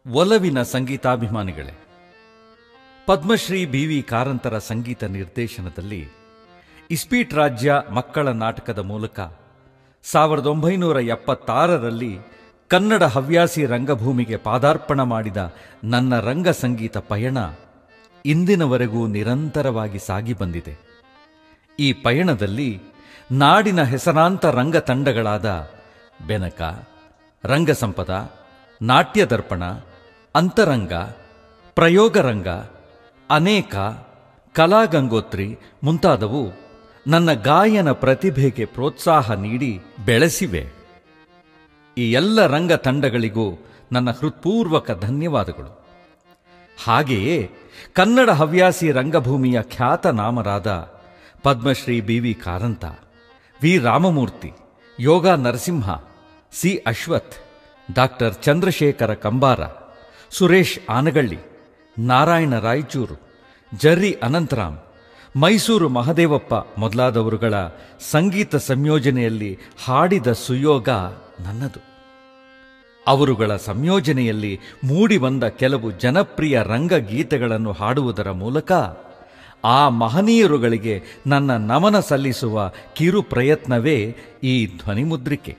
ಒಲವಿನ ಸಂಗೀತಾಭಿಮಾನಿಗಳೇ Padmashri B V ಕಾರಂತರ ಸಂಗೀತ ನಿರ್ದೇಶನದಲ್ಲಿ ಇಸ್ಪೀಟ್ ರಾಜ್ಯ ಮಕ್ಕಳ ನಾಟಕದ ಮೂಲಕ ಸಾವಿರದ ಒಂಬೈನೂರ ಎಪ್ಪತ್ತಾರರಲ್ಲಿ ಕನ್ನಡ ಹವ್ಯಾಸಿ ರಂಗಭೂಮಿಗೆ ಪಾದಾರ್ಪಣ ಮಾಡಿದ ನನ್ನ ರಂಗ ಸಂಗೀತ ಪಯಣ ಇಂದಿನವರೆಗೂ ನಿರಂತರವಾಗಿ ಸಾಗಿ ಬಂದಿದೆ ಈ ಪಯಣದಲ್ಲಿ ನಾಡಿನ ಹೆಸರಾಂತ ರಂಗ ತಂಡಗಳಾದ ಬೆನಕ ರಂಗಸಂಪದ ನಾಟ್ಯ ದರ್ಪಣ ಅಂತರಂಗ ಪ್ರಯೋಗರಂಗ ಅನೇಕ ಕಲಾಗಂಗೋತ್ರಿ ಮುಂತಾದವು ನನ್ನ ಗಾಯನ ಪ್ರತಿಭೆಗೆ ಪ್ರೋತ್ಸಾಹ ನೀಡಿ ಬೆಳೆಸಿವೆ ಈ ಎಲ್ಲ ರಂಗ ತಂಡಗಳಿಗೂ ನನ್ನ ಹೃತ್ಪೂರ್ವಕ ಧನ್ಯವಾದಗಳು ಹಾಗೆಯೇ ಕನ್ನಡ ಹವ್ಯಾಸಿ ರಂಗಭೂಮಿಯ ಖ್ಯಾತನಾಮರಾದ Padmashri B V Karanth V Ramamurthy Yoga Narasimha C Ashwath doctor Chandrashekhara Kambara Suresh Anagalli Narayana Raichur ಜರ್ರಿ ಅನಂತರಾಮ್ ಮೈಸೂರು ಮಹದೇವಪ್ಪ ಮೊದಲಾದವರುಗಳ ಸಂಗೀತ ಸಂಯೋಜನೆಯಲ್ಲಿ ಹಾಡಿದ ಸುಯೋಗ ನನ್ನದು ಅವರುಗಳ ಸಂಯೋಜನೆಯಲ್ಲಿ ಮೂಡಿಬಂದ ಕೆಲವು ಜನಪ್ರಿಯ ರಂಗಗೀತೆಗಳನ್ನು ಹಾಡುವುದರ ಮೂಲಕ ಆ ಮಹನೀಯರುಗಳಿಗೆ ನನ್ನ ನಮನ ಸಲ್ಲಿಸುವ ಕಿರು ಪ್ರಯತ್ನವೇ ಈ ಧ್ವನಿಮುದ್ರಿಕೆ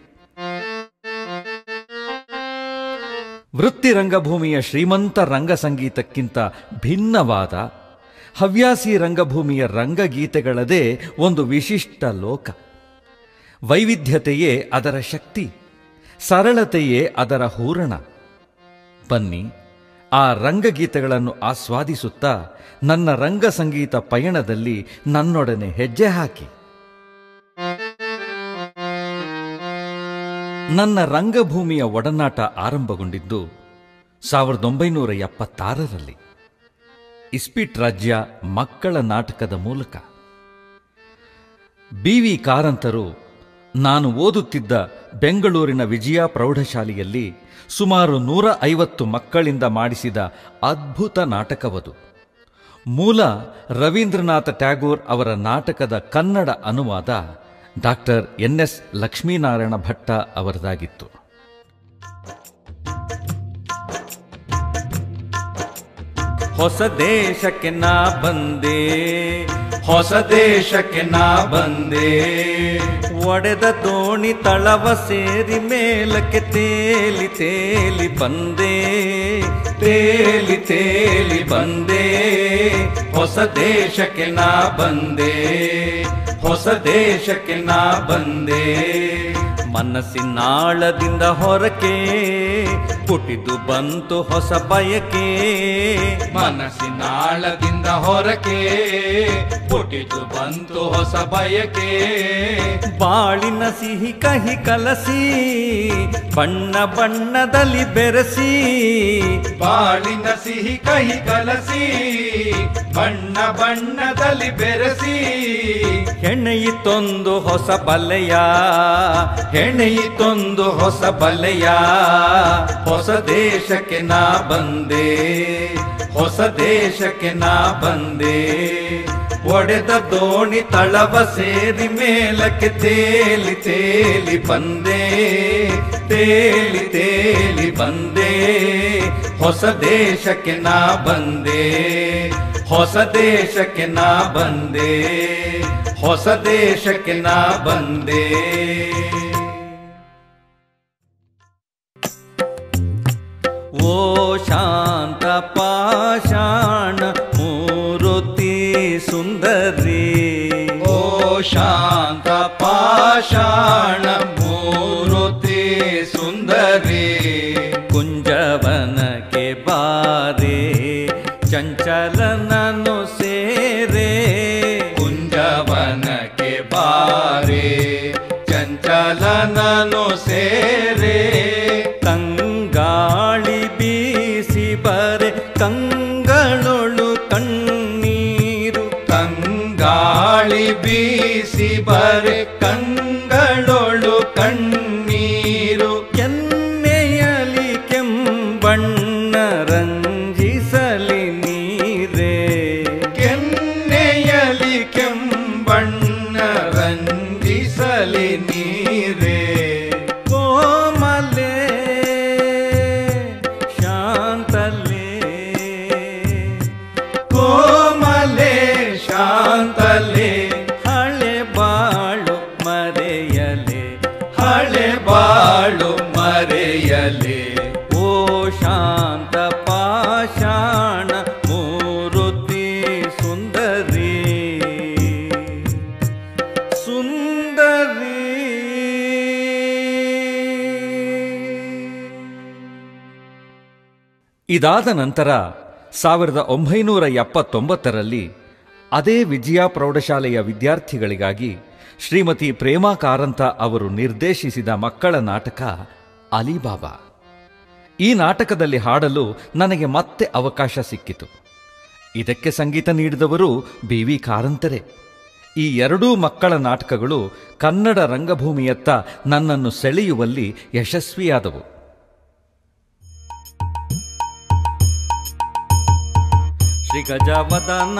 ವೃತ್ತಿ ರಂಗಭೂಮಿಯ ಶ್ರೀಮಂತ ರಂಗ ಸಂಗೀತಕ್ಕಿಂತ ಭಿನ್ನವಾದ ಹವ್ಯಾಸಿ ರಂಗಭೂಮಿಯ ರಂಗಗೀತೆಗಳದೇ ಒಂದು ವಿಶಿಷ್ಟ ಲೋಕ ವೈವಿಧ್ಯತೆಯೇ ಅದರ ಶಕ್ತಿ ಸರಳತೆಯೇ ಅದರ ಹೂರಣ ಬನ್ನಿ ಆ ರಂಗಗೀತೆಗಳನ್ನು ಆಸ್ವಾದಿಸುತ್ತಾ ನನ್ನ ರಂಗ ಸಂಗೀತ ಪಯಣದಲ್ಲಿ ನನ್ನೊಡನೆ ಹೆಜ್ಜೆ ಹಾಕಿ ನನ್ನ ರಂಗಭೂಮಿಯ ಒಡನಾಟ ಆರಂಭಗೊಂಡಿದ್ದು ಸಾವಿರದ ಒಂಬೈನೂರ ಎಪ್ಪತ್ತಾರರಲ್ಲಿ ಇಸ್ಪಿಟ್ ರಾಜ್ಯ ಮಕ್ಕಳ ನಾಟಕದ ಮೂಲಕ ಬಿ ವಿ ಕಾರಂತರು ನಾನು ಓದುತ್ತಿದ್ದ ಬೆಂಗಳೂರಿನ ವಿಜಯ ಪ್ರೌಢಶಾಲೆಯಲ್ಲಿ ಸುಮಾರು ನೂರ ಐವತ್ತು ಮಕ್ಕಳಿಂದ ಮಾಡಿಸಿದ ಅದ್ಭುತ ನಾಟಕವದು ಮೂಲ ರವೀಂದ್ರನಾಥ ಟ್ಯಾಗೋರ್ ಅವರ ನಾಟಕದ ಕನ್ನಡ ಅನುವಾದ doctor N S Lakshminarayana Bhatta ಅವರದಾಗಿತ್ತು ಹೊಸ ದೇಶಕ್ಕೆ ನಾ ಬಂದೆ ಹೊಸ ದೇಶಕ್ಕೆ ನಾ ಬಂದೆ ಒಡೆದ ದೋಣಿ ತಳವ ಸೇರಿ ಮೇಲಕ್ಕೆ ತೇಲಿ ತೇಲಿ ಬಂದೆ ತೇಲಿ ತೇಲಿ ಬಂದೆ ಹೊಸ ದೇಶಕ್ಕೆ ನಾ ಬಂದೆ ಹೊಸ ದೇಶಕ್ಕೆ ನಾ ಬಂದೆ ಮನಸ್ಸಿನಾಳದಿಂದ ಹೊರಕೆ ಪುಟಿದು ಬಂತು ಹೊಸ ಬಯಕೆ ಮನಸ್ಸಿನಾಳದಿಂದ ಹೊರಕೆ ಪುಟಿತು ಬಂತು ಹೊಸ ಬಯಕೆ ಬಾಳಿನ ಸಿಹಿ ಕಹಿ ಕಲಸಿ ಬಣ್ಣ ಬಣ್ಣದಲ್ಲಿ ಬೆರೆಸಿ ಬಾಳಿನ ಸಿಹಿ ಕಹಿ ಕಲಸಿ ಬಣ್ಣ ಬಣ್ಣದಲ್ಲಿ ಬೆರೆಸಿ ಹೆಣೆಯಿತೊಂದು ಹೊಸ ಬಲೆಯ ಹೆಣೆಯಿತೊಂದು ಹೊಸ ಬಲೆಯ ಹೊಸ ದೇಶಕ್ಕೆ ನಾ ಬಂದೆ ಹೊಸ ದೇಶಕ್ಕೆ ನಾ ಬಂದೆ ಒಡೆದ ದೋಣಿ ತಳವ ಸೇರಿ ಮೇಲಕ್ಕೆ ತೇಲಿ ತೇಲಿ ಬಂದೆ ತೇಲಿ ತೇಲಿ ಬಂದೆ ಹೊಸ ದೇಶಕ್ಕೆ ನಾ ಬಂದೆ ಹೊಸ ದೇಶಕ್ಕೆ ನಾ ಬಂದೆ ಹೊಸ ದೇಶಕ್ಕೆ ನಾ ಬಂದೆ ಓ ಶಾಂತ ಪಾಷಾಣ ಮೂರುತಿ ಸುಂದರಿ ಓ ಶಾಂತ ಪಾಷಾಣ ಮೂರುತಿ ಸುಂದರಿ ಕುಂಜವನಕ್ಕೆ ಬಾರೆ ಚಂಚಲನನು ಸೇರೆ ಕುಂಜವನಕ್ಕೆ ಬಾರೆ ಚಂಚಲನನು ಸೇರೆ ತಂಗಾಳಿ ಬೀಸಿ ಬರೆ ಕಂಗಳೊಳು ಕಣ್ಣೀರು ಕಂಗಾಳಿ ಬೀಸಿ ಬರೆ ಕಂಗಳೊಳು ಕಣ್ಣೀರು ಕೆನ್ನೆಯಲಿ ಕೆಂಬಣ್ಣ ರಂಜಿಸಲಿ ನೀರೇ ಕೆನ್ನೆಯಲಿ ಕೆಂಬಣ್ಣ ರಂಜಿಸಲಿ ನೀರೇ ಕೋಮಲೆ ಶಾಂತ ಶಾಂತ ಪಾಷಾಣ ಮೂರುತಿ ಸುಂದರಿ ಸುಂದರಿ ಇದಾದ ನಂತರ ಸಾವಿರದ ಒಂಬೈನೂರ ಎಪ್ಪತ್ತೊಂಬತ್ತರಲ್ಲಿ ಅದೇ ವಿಜಯ ಪ್ರೌಢಶಾಲೆಯ ವಿದ್ಯಾರ್ಥಿಗಳಿಗಾಗಿ ಶ್ರೀಮತಿ ಪ್ರೇಮಾ ಕಾರಂತ ಅವರು ನಿರ್ದೇಶಿಸಿದ ಮಕ್ಕಳ ನಾಟಕ ಅಲಿಬಾಬಾ ಈ ನಾಟಕದಲ್ಲಿ ಹಾಡಲು ನನಗೆ ಮತ್ತೆ ಅವಕಾಶ ಸಿಕ್ಕಿತು ಇದಕ್ಕೆ ಸಂಗೀತ ನೀಡಿದವರು ಬಿ ವಿ ಕಾರಂತರೇ ಈ ಎರಡೂ ಮಕ್ಕಳ ನಾಟಕಗಳು ಕನ್ನಡ ರಂಗಭೂಮಿಯತ್ತ ನನ್ನನ್ನು ಸೆಳೆಯುವಲ್ಲಿ ಯಶಸ್ವಿಯಾದವು ಶ್ರೀ ಗಜವದನ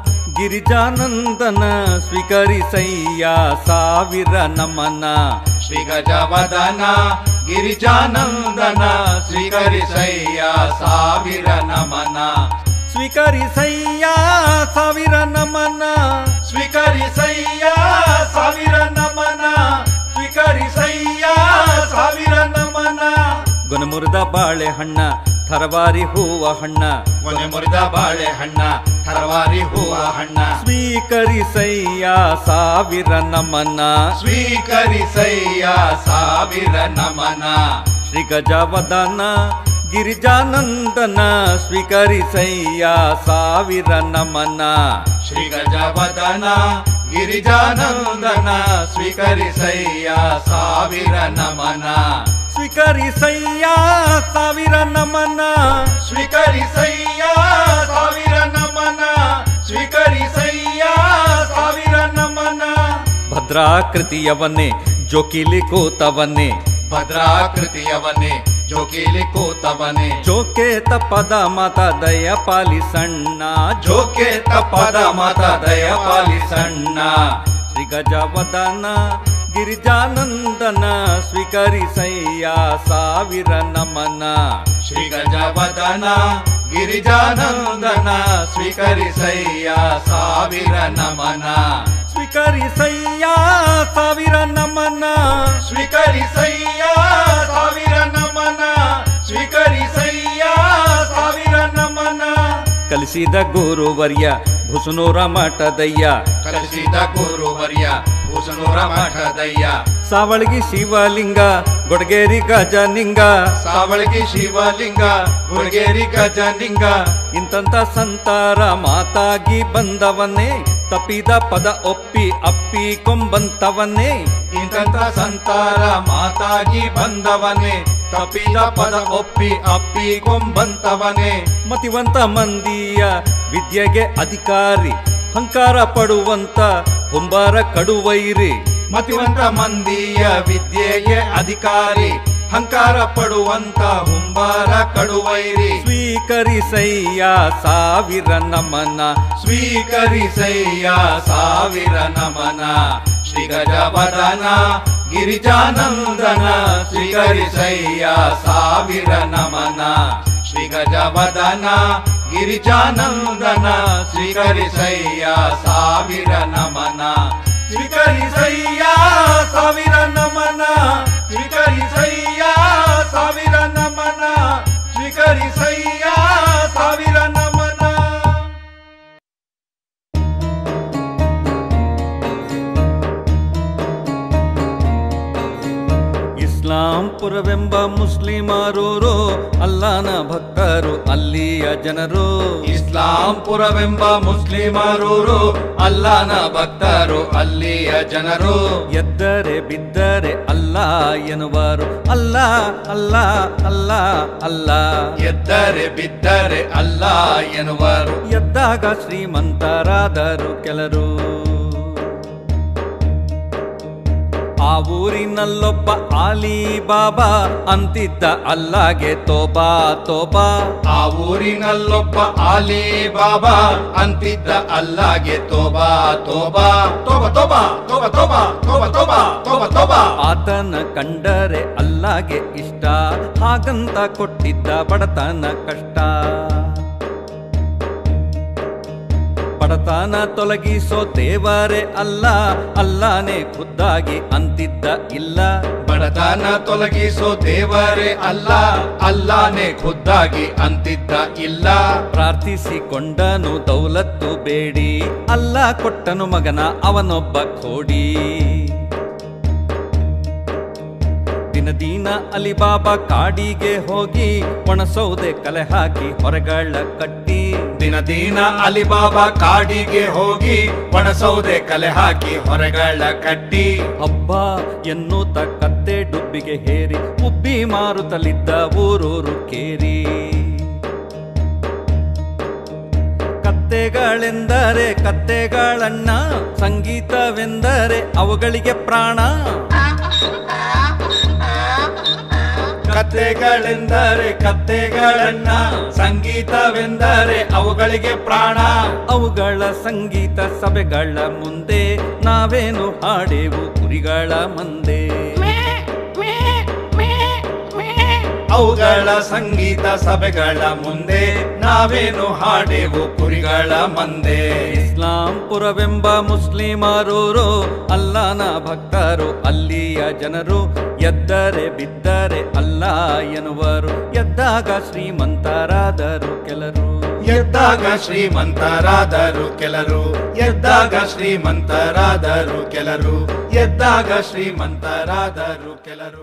ಗಿರಿಜಾನಂದನ ಸ್ವೀಕರಿಸಯ್ಯ ಸಾವಿರ ನಮನ ಶ್ರೀ ಗಜವದನ ಗಿರಿಜಾನಂದನ ಸ್ವೀಕರಿಸಯ್ಯ ಸಾವಿರ ನಮನ ಸ್ವೀಕರಿಸಯ್ಯ ಸಾವಿರ ನಮನ ಸ್ವೀಕರಿಸಯ್ಯ ಸಾವಿರ ನಮನ ಸ್ವೀಕರಿಸಯ್ಯ ಸಾವಿರ ನಮನ ಗುಣಮುರಿದ ಬಾಳೆಹಣ್ಣ ಥರವಾರಿ ಹೂವ ಹಣ್ಣ ಕೊನೆ ಮುರಿದ ಬಾಳೆಹಣ್ಣ ತರವಾರಿ ಹೂವ ಹಣ್ಣ ಸ್ವೀಕರಿಸಯ್ಯ ಸಾವಿರ ನಮನ ಸ್ವೀಕರಿಸಯ್ಯ ಸಾವಿರ ನಮನ ಶ್ರೀ ಗಜವದನ ಗಿರಿಜಾನಂದನ ಸ್ವೀಕರಿಸಯ್ಯ ಸಾವಿರ ನಮನ ಶ್ರೀ ಗಜವದನ ಗಿರಿಜಾನಂದನ ಸ್ವೀಕರಿಸಯ್ಯ ಸಾವಿರ ನಮನ ಸ್ವೀಕರಿಸಯ್ಯ ಸಾವಿರ ನಮನ ಸ್ವೀಕರಿಸಯ್ಯ ಸಾವಿರ ನಮನ ಸ್ವೀಕರಿಸಯ್ಯ ಸಾವಿರ ನಮನ ಭದ್ರಾಕೃತಿಯವನ್ನೇ ಜೋಕಿಲಿ ಕೂತವನ್ನೇ ಭದ್ರಾಕೃತಿಯವನೇ ಜೋಕಿಲಿ ಕೂತವನೇ ಜೋಕೆ ತಪ್ಪದ ಮಾತ ದಯ ಪಾಲಿಸಣ್ಣ ಜೋಕೆ ತಪ್ಪದ ಮಾತ ದಯ ಪಾಲಿಸಣ್ಣ ಶ್ರೀ ಗಜವದನ ಗಿರಿಜಾನಂದನ ಸ್ವೀಕರಿಸಯ್ಯ ಸಾವಿರ ನಮನ ಶ್ರೀ ಗಜವದನ ಗಿರಿಜಾನಂದನ ಸ್ವೀಕರಿಸಯ್ಯ ಸಾವಿರ ನಮನ ಸ್ವೀಕರಿಸಯ್ಯ ಸಾವಿರ ನಮನ ಸ್ವೀಕರಿಸಯ್ಯ ಸಾವಿರ ನಮನ ಸ್ವೀಕರಿಸಯ್ಯ ಸಾವಿರ ನಮನ ಕಲಿಸಿದ ಗುರುವರ್ಯ ಭುಸುನೂರ ಮಠದಯ್ಯ ಕಲಿಸಿದ ಗುರುವರ್ಯ ಭೂಸನೂರ ಮಠದಯ್ಯ ಸಾವಳಗಿ ಶಿವಲಿಂಗ ಗೊಡಗೇರಿ ಗಜನಿಂಗ ಸಾವಳಗಿ ಶಿವಲಿಂಗ ಗುಳ್ಗೇರಿ ಗಜನಿಂಗ ಇಂತಂತ ಸಂತಾರ ಮಾತಾಗಿ ಬಂದವನ್ನೇ ತಪ್ಪಿದ ಪದ ಒಪ್ಪಿ ಅಪ್ಪಿ ಕೊಂಬಂತವನ್ನೇ ಇಂಥ ಸಂತಾರ ಮಾತಾಗಿ ಬಂದವನೇ ತಪ್ಪಿದ ಪದ ಒಪ್ಪಿ ಅಪ್ಪಿ ಕೊಂಬಂತವನೇ ಮತಿವಂತ ಮಂದಿಯ ವಿದ್ಯೆಗೆ ಅಧಿಕಾರಿ ಹಂಕಾರ ಪಡುವಂತ ಹುಂಬಾರ ಕಡುವೈರಿ ಮತಿವಂತ ಮಂದಿಯ ವಿದ್ಯೆಗೆ ಅಧಿಕಾರಿ ಹಂಕಾರ ಪಡುವಂತ ಹುಂಬಾರ ಕಡುವೈರಿ ಸ್ವೀಕರಿಸಯ್ಯ ಸಾವಿರ ನಮನ ಸ್ವೀಕರಿಸಯ್ಯ ಸಾವಿರ ನಮನ ಶ್ರೀ ಗಜವದನ ಗಿರಿಜಾನಂದನ ಸ್ವೀಕರಿಸಯ್ಯ ಸಾವಿರ ನಮನ ಶ್ರೀ ಗಜವದನ ಗಿರಿಜಾನಂದನ ಸ್ವೀಕರಿಸಯ್ಯ ಸಾವಿರ ನಮನ ಸ್ವೀಕರಿಸಯ್ಯ ಸಾವಿರ ನಮನ ಸ್ವೀಕರಿಸಯ್ಯ ಸಾವಿರ ನಮನ ಸ್ವೀಕರಿಸಯ್ಯ ಸಾವಿರ ನಮನ ಇಸ್ಲಾಂಪುರವೆಂಬ ಮುಸ್ಲಿಮರೂರು ಅಲ್ಲಾನ ಭಕ್ತರು ಅಲ್ಲಿಯ ಜನರು ಇಸ್ಲಾಂಪುರವೆಂಬ ಮುಸ್ಲಿಮರೂರು ಅಲ್ಲನ ಭಕ್ತರು ಅಲ್ಲಿಯ ಜನರು ಎದ್ದರೆ ಬಿದ್ದರೆ ಅಲ್ಲ ಎನ್ನುವರು ಅಲ್ಲ ಅಲ್ಲ ಅಲ್ಲ ಅಲ್ಲ ಎದ್ದರೆ ಬಿದ್ದರೆ ಅಲ್ಲ ಎನ್ನುವರು ಎದ್ದಾಗ ಶ್ರೀಮಂತರಾದರು ಕೆಲರು ಆ ಊರಿನಲ್ಲೊಬ್ಬ ಆಲಿ ಬಾಬಾ ಅಂತಿದ್ದ ಅಲ್ಲಾಗೆ ತೋಬಾ ತೋಬಾ ಆ ಊರಿನಲ್ಲೊಬ್ಬ ಆಲಿ ಬಾಬಾ ಅಂತಿದ್ದ ಅಲ್ಲಾಗೆ ತೋಬಾ ತೋಬಾ ತೋಬ ತೋಬಾ ತೋಬ ತೋಬಾ ತೋಬ ತೋಬಾ ತೋಬ ತೋಬಾ ಆತನ ಕಂಡರೆ ಅಲ್ಲಾಗೆ ಇಷ್ಟ ಹಾಗಂತ ಕೊಟ್ಟಿದ್ದ ಬಡತನ ಕಷ್ಟ ಬಡತನ ತೊಲಗಿಸೋ ದೇವರೇ ಅಲ್ಲ ಅಲ್ಲಾನೇ ಖುದ್ದಾಗಿ ಅಂತಿದ್ದ ಇಲ್ಲ ಬಡತನ ತೊಲಗಿಸೋ ದೇವರೇ ಅಲ್ಲ ಅಲ್ಲಾನೇ ಖುದ್ದಾಗಿ ಅಂತಿದ್ದ ಇಲ್ಲ ಪ್ರಾರ್ಥಿಸಿಕೊಂಡನು ದೌಲತ್ತು ಬೇಡಿ ಅಲ್ಲ ಕೊಟ್ಟನು ಮಗನ ಅವನೊಬ್ಬ ಖೋಡಿ ದಿನ ದಿನ ಅಲಿಬಾಬಾ ಕಾಡಿಗೆ ಹೋಗಿ ಒಣಸೌದೆ ಕಲೆ ಹಾಕಿ ಹೊರಗಳ ಕಟ್ಟಿ ದಿನ ದಿನ ಅಲಿಬಾಬಾ ಕಾಡಿಗೆ ಹೋಗಿ ಒಣಸೌದೆ ಕಲೆ ಹಾಕಿ ಹೊರಗಳ ಕಟ್ಟಿ ಹಬ್ಬ ಎನ್ನುತ್ತ ಕತ್ತೆ ಡುಬ್ಬಿಗೆ ಹೇರಿ ಉಬ್ಬಿ ಮಾರುತ್ತಲಿದ್ದ ಊರೂರು ಕೇರಿ ಕತ್ತೆಗಳೆಂದರೆ ಕತ್ತೆಗಳಣ್ಣ ಸಂಗೀತವೆಂದರೆ ಅವುಗಳಿಗೆ ಪ್ರಾಣ ಕತ್ತೆಗಳೆಂದರೆ ಕತ್ತೆಗಳನ್ನ ಸಂಗೀತವೆಂದರೆ ಅವುಗಳಿಗೆ ಪ್ರಾಣ ಅವುಗಳ ಸಂಗೀತ ಸಭೆಗಳ ಮುಂದೆ ನಾವೇನು ಹಾಡೆವು ಕುರಿಗಳ ಮಂದೆ ಅವುಗಳ ಸಂಗೀತ ಸಭೆಗಳ ಮುಂದೆ ನಾವೇನು ಹಾಡೆವು ಕುರಿಗಳ ಮಂದೆ ಇಸ್ಲಾಂಪುರವೆಂಬ ಮುಸ್ಲಿಮರೂರು ಅಲ್ಲಾನ ಭಕ್ತರು ಅಲ್ಲಿಯ ಜನರು ಎದ್ದರೆ ಬಿದ್ದರೆ ಅಲ್ಲ ಎನ್ನುವರು ಎದ್ದಾಗ ಶ್ರೀಮಂತರಾದರು ಕೆಲರು ಎದ್ದಾಗ ಶ್ರೀಮಂತರಾದರು ಕೆಲರು ಎದ್ದಾಗ ಶ್ರೀಮಂತರಾದರು ಕೆಲರು ಎದ್ದಾಗ ಶ್ರೀಮಂತರಾದರು ಕೆಲರು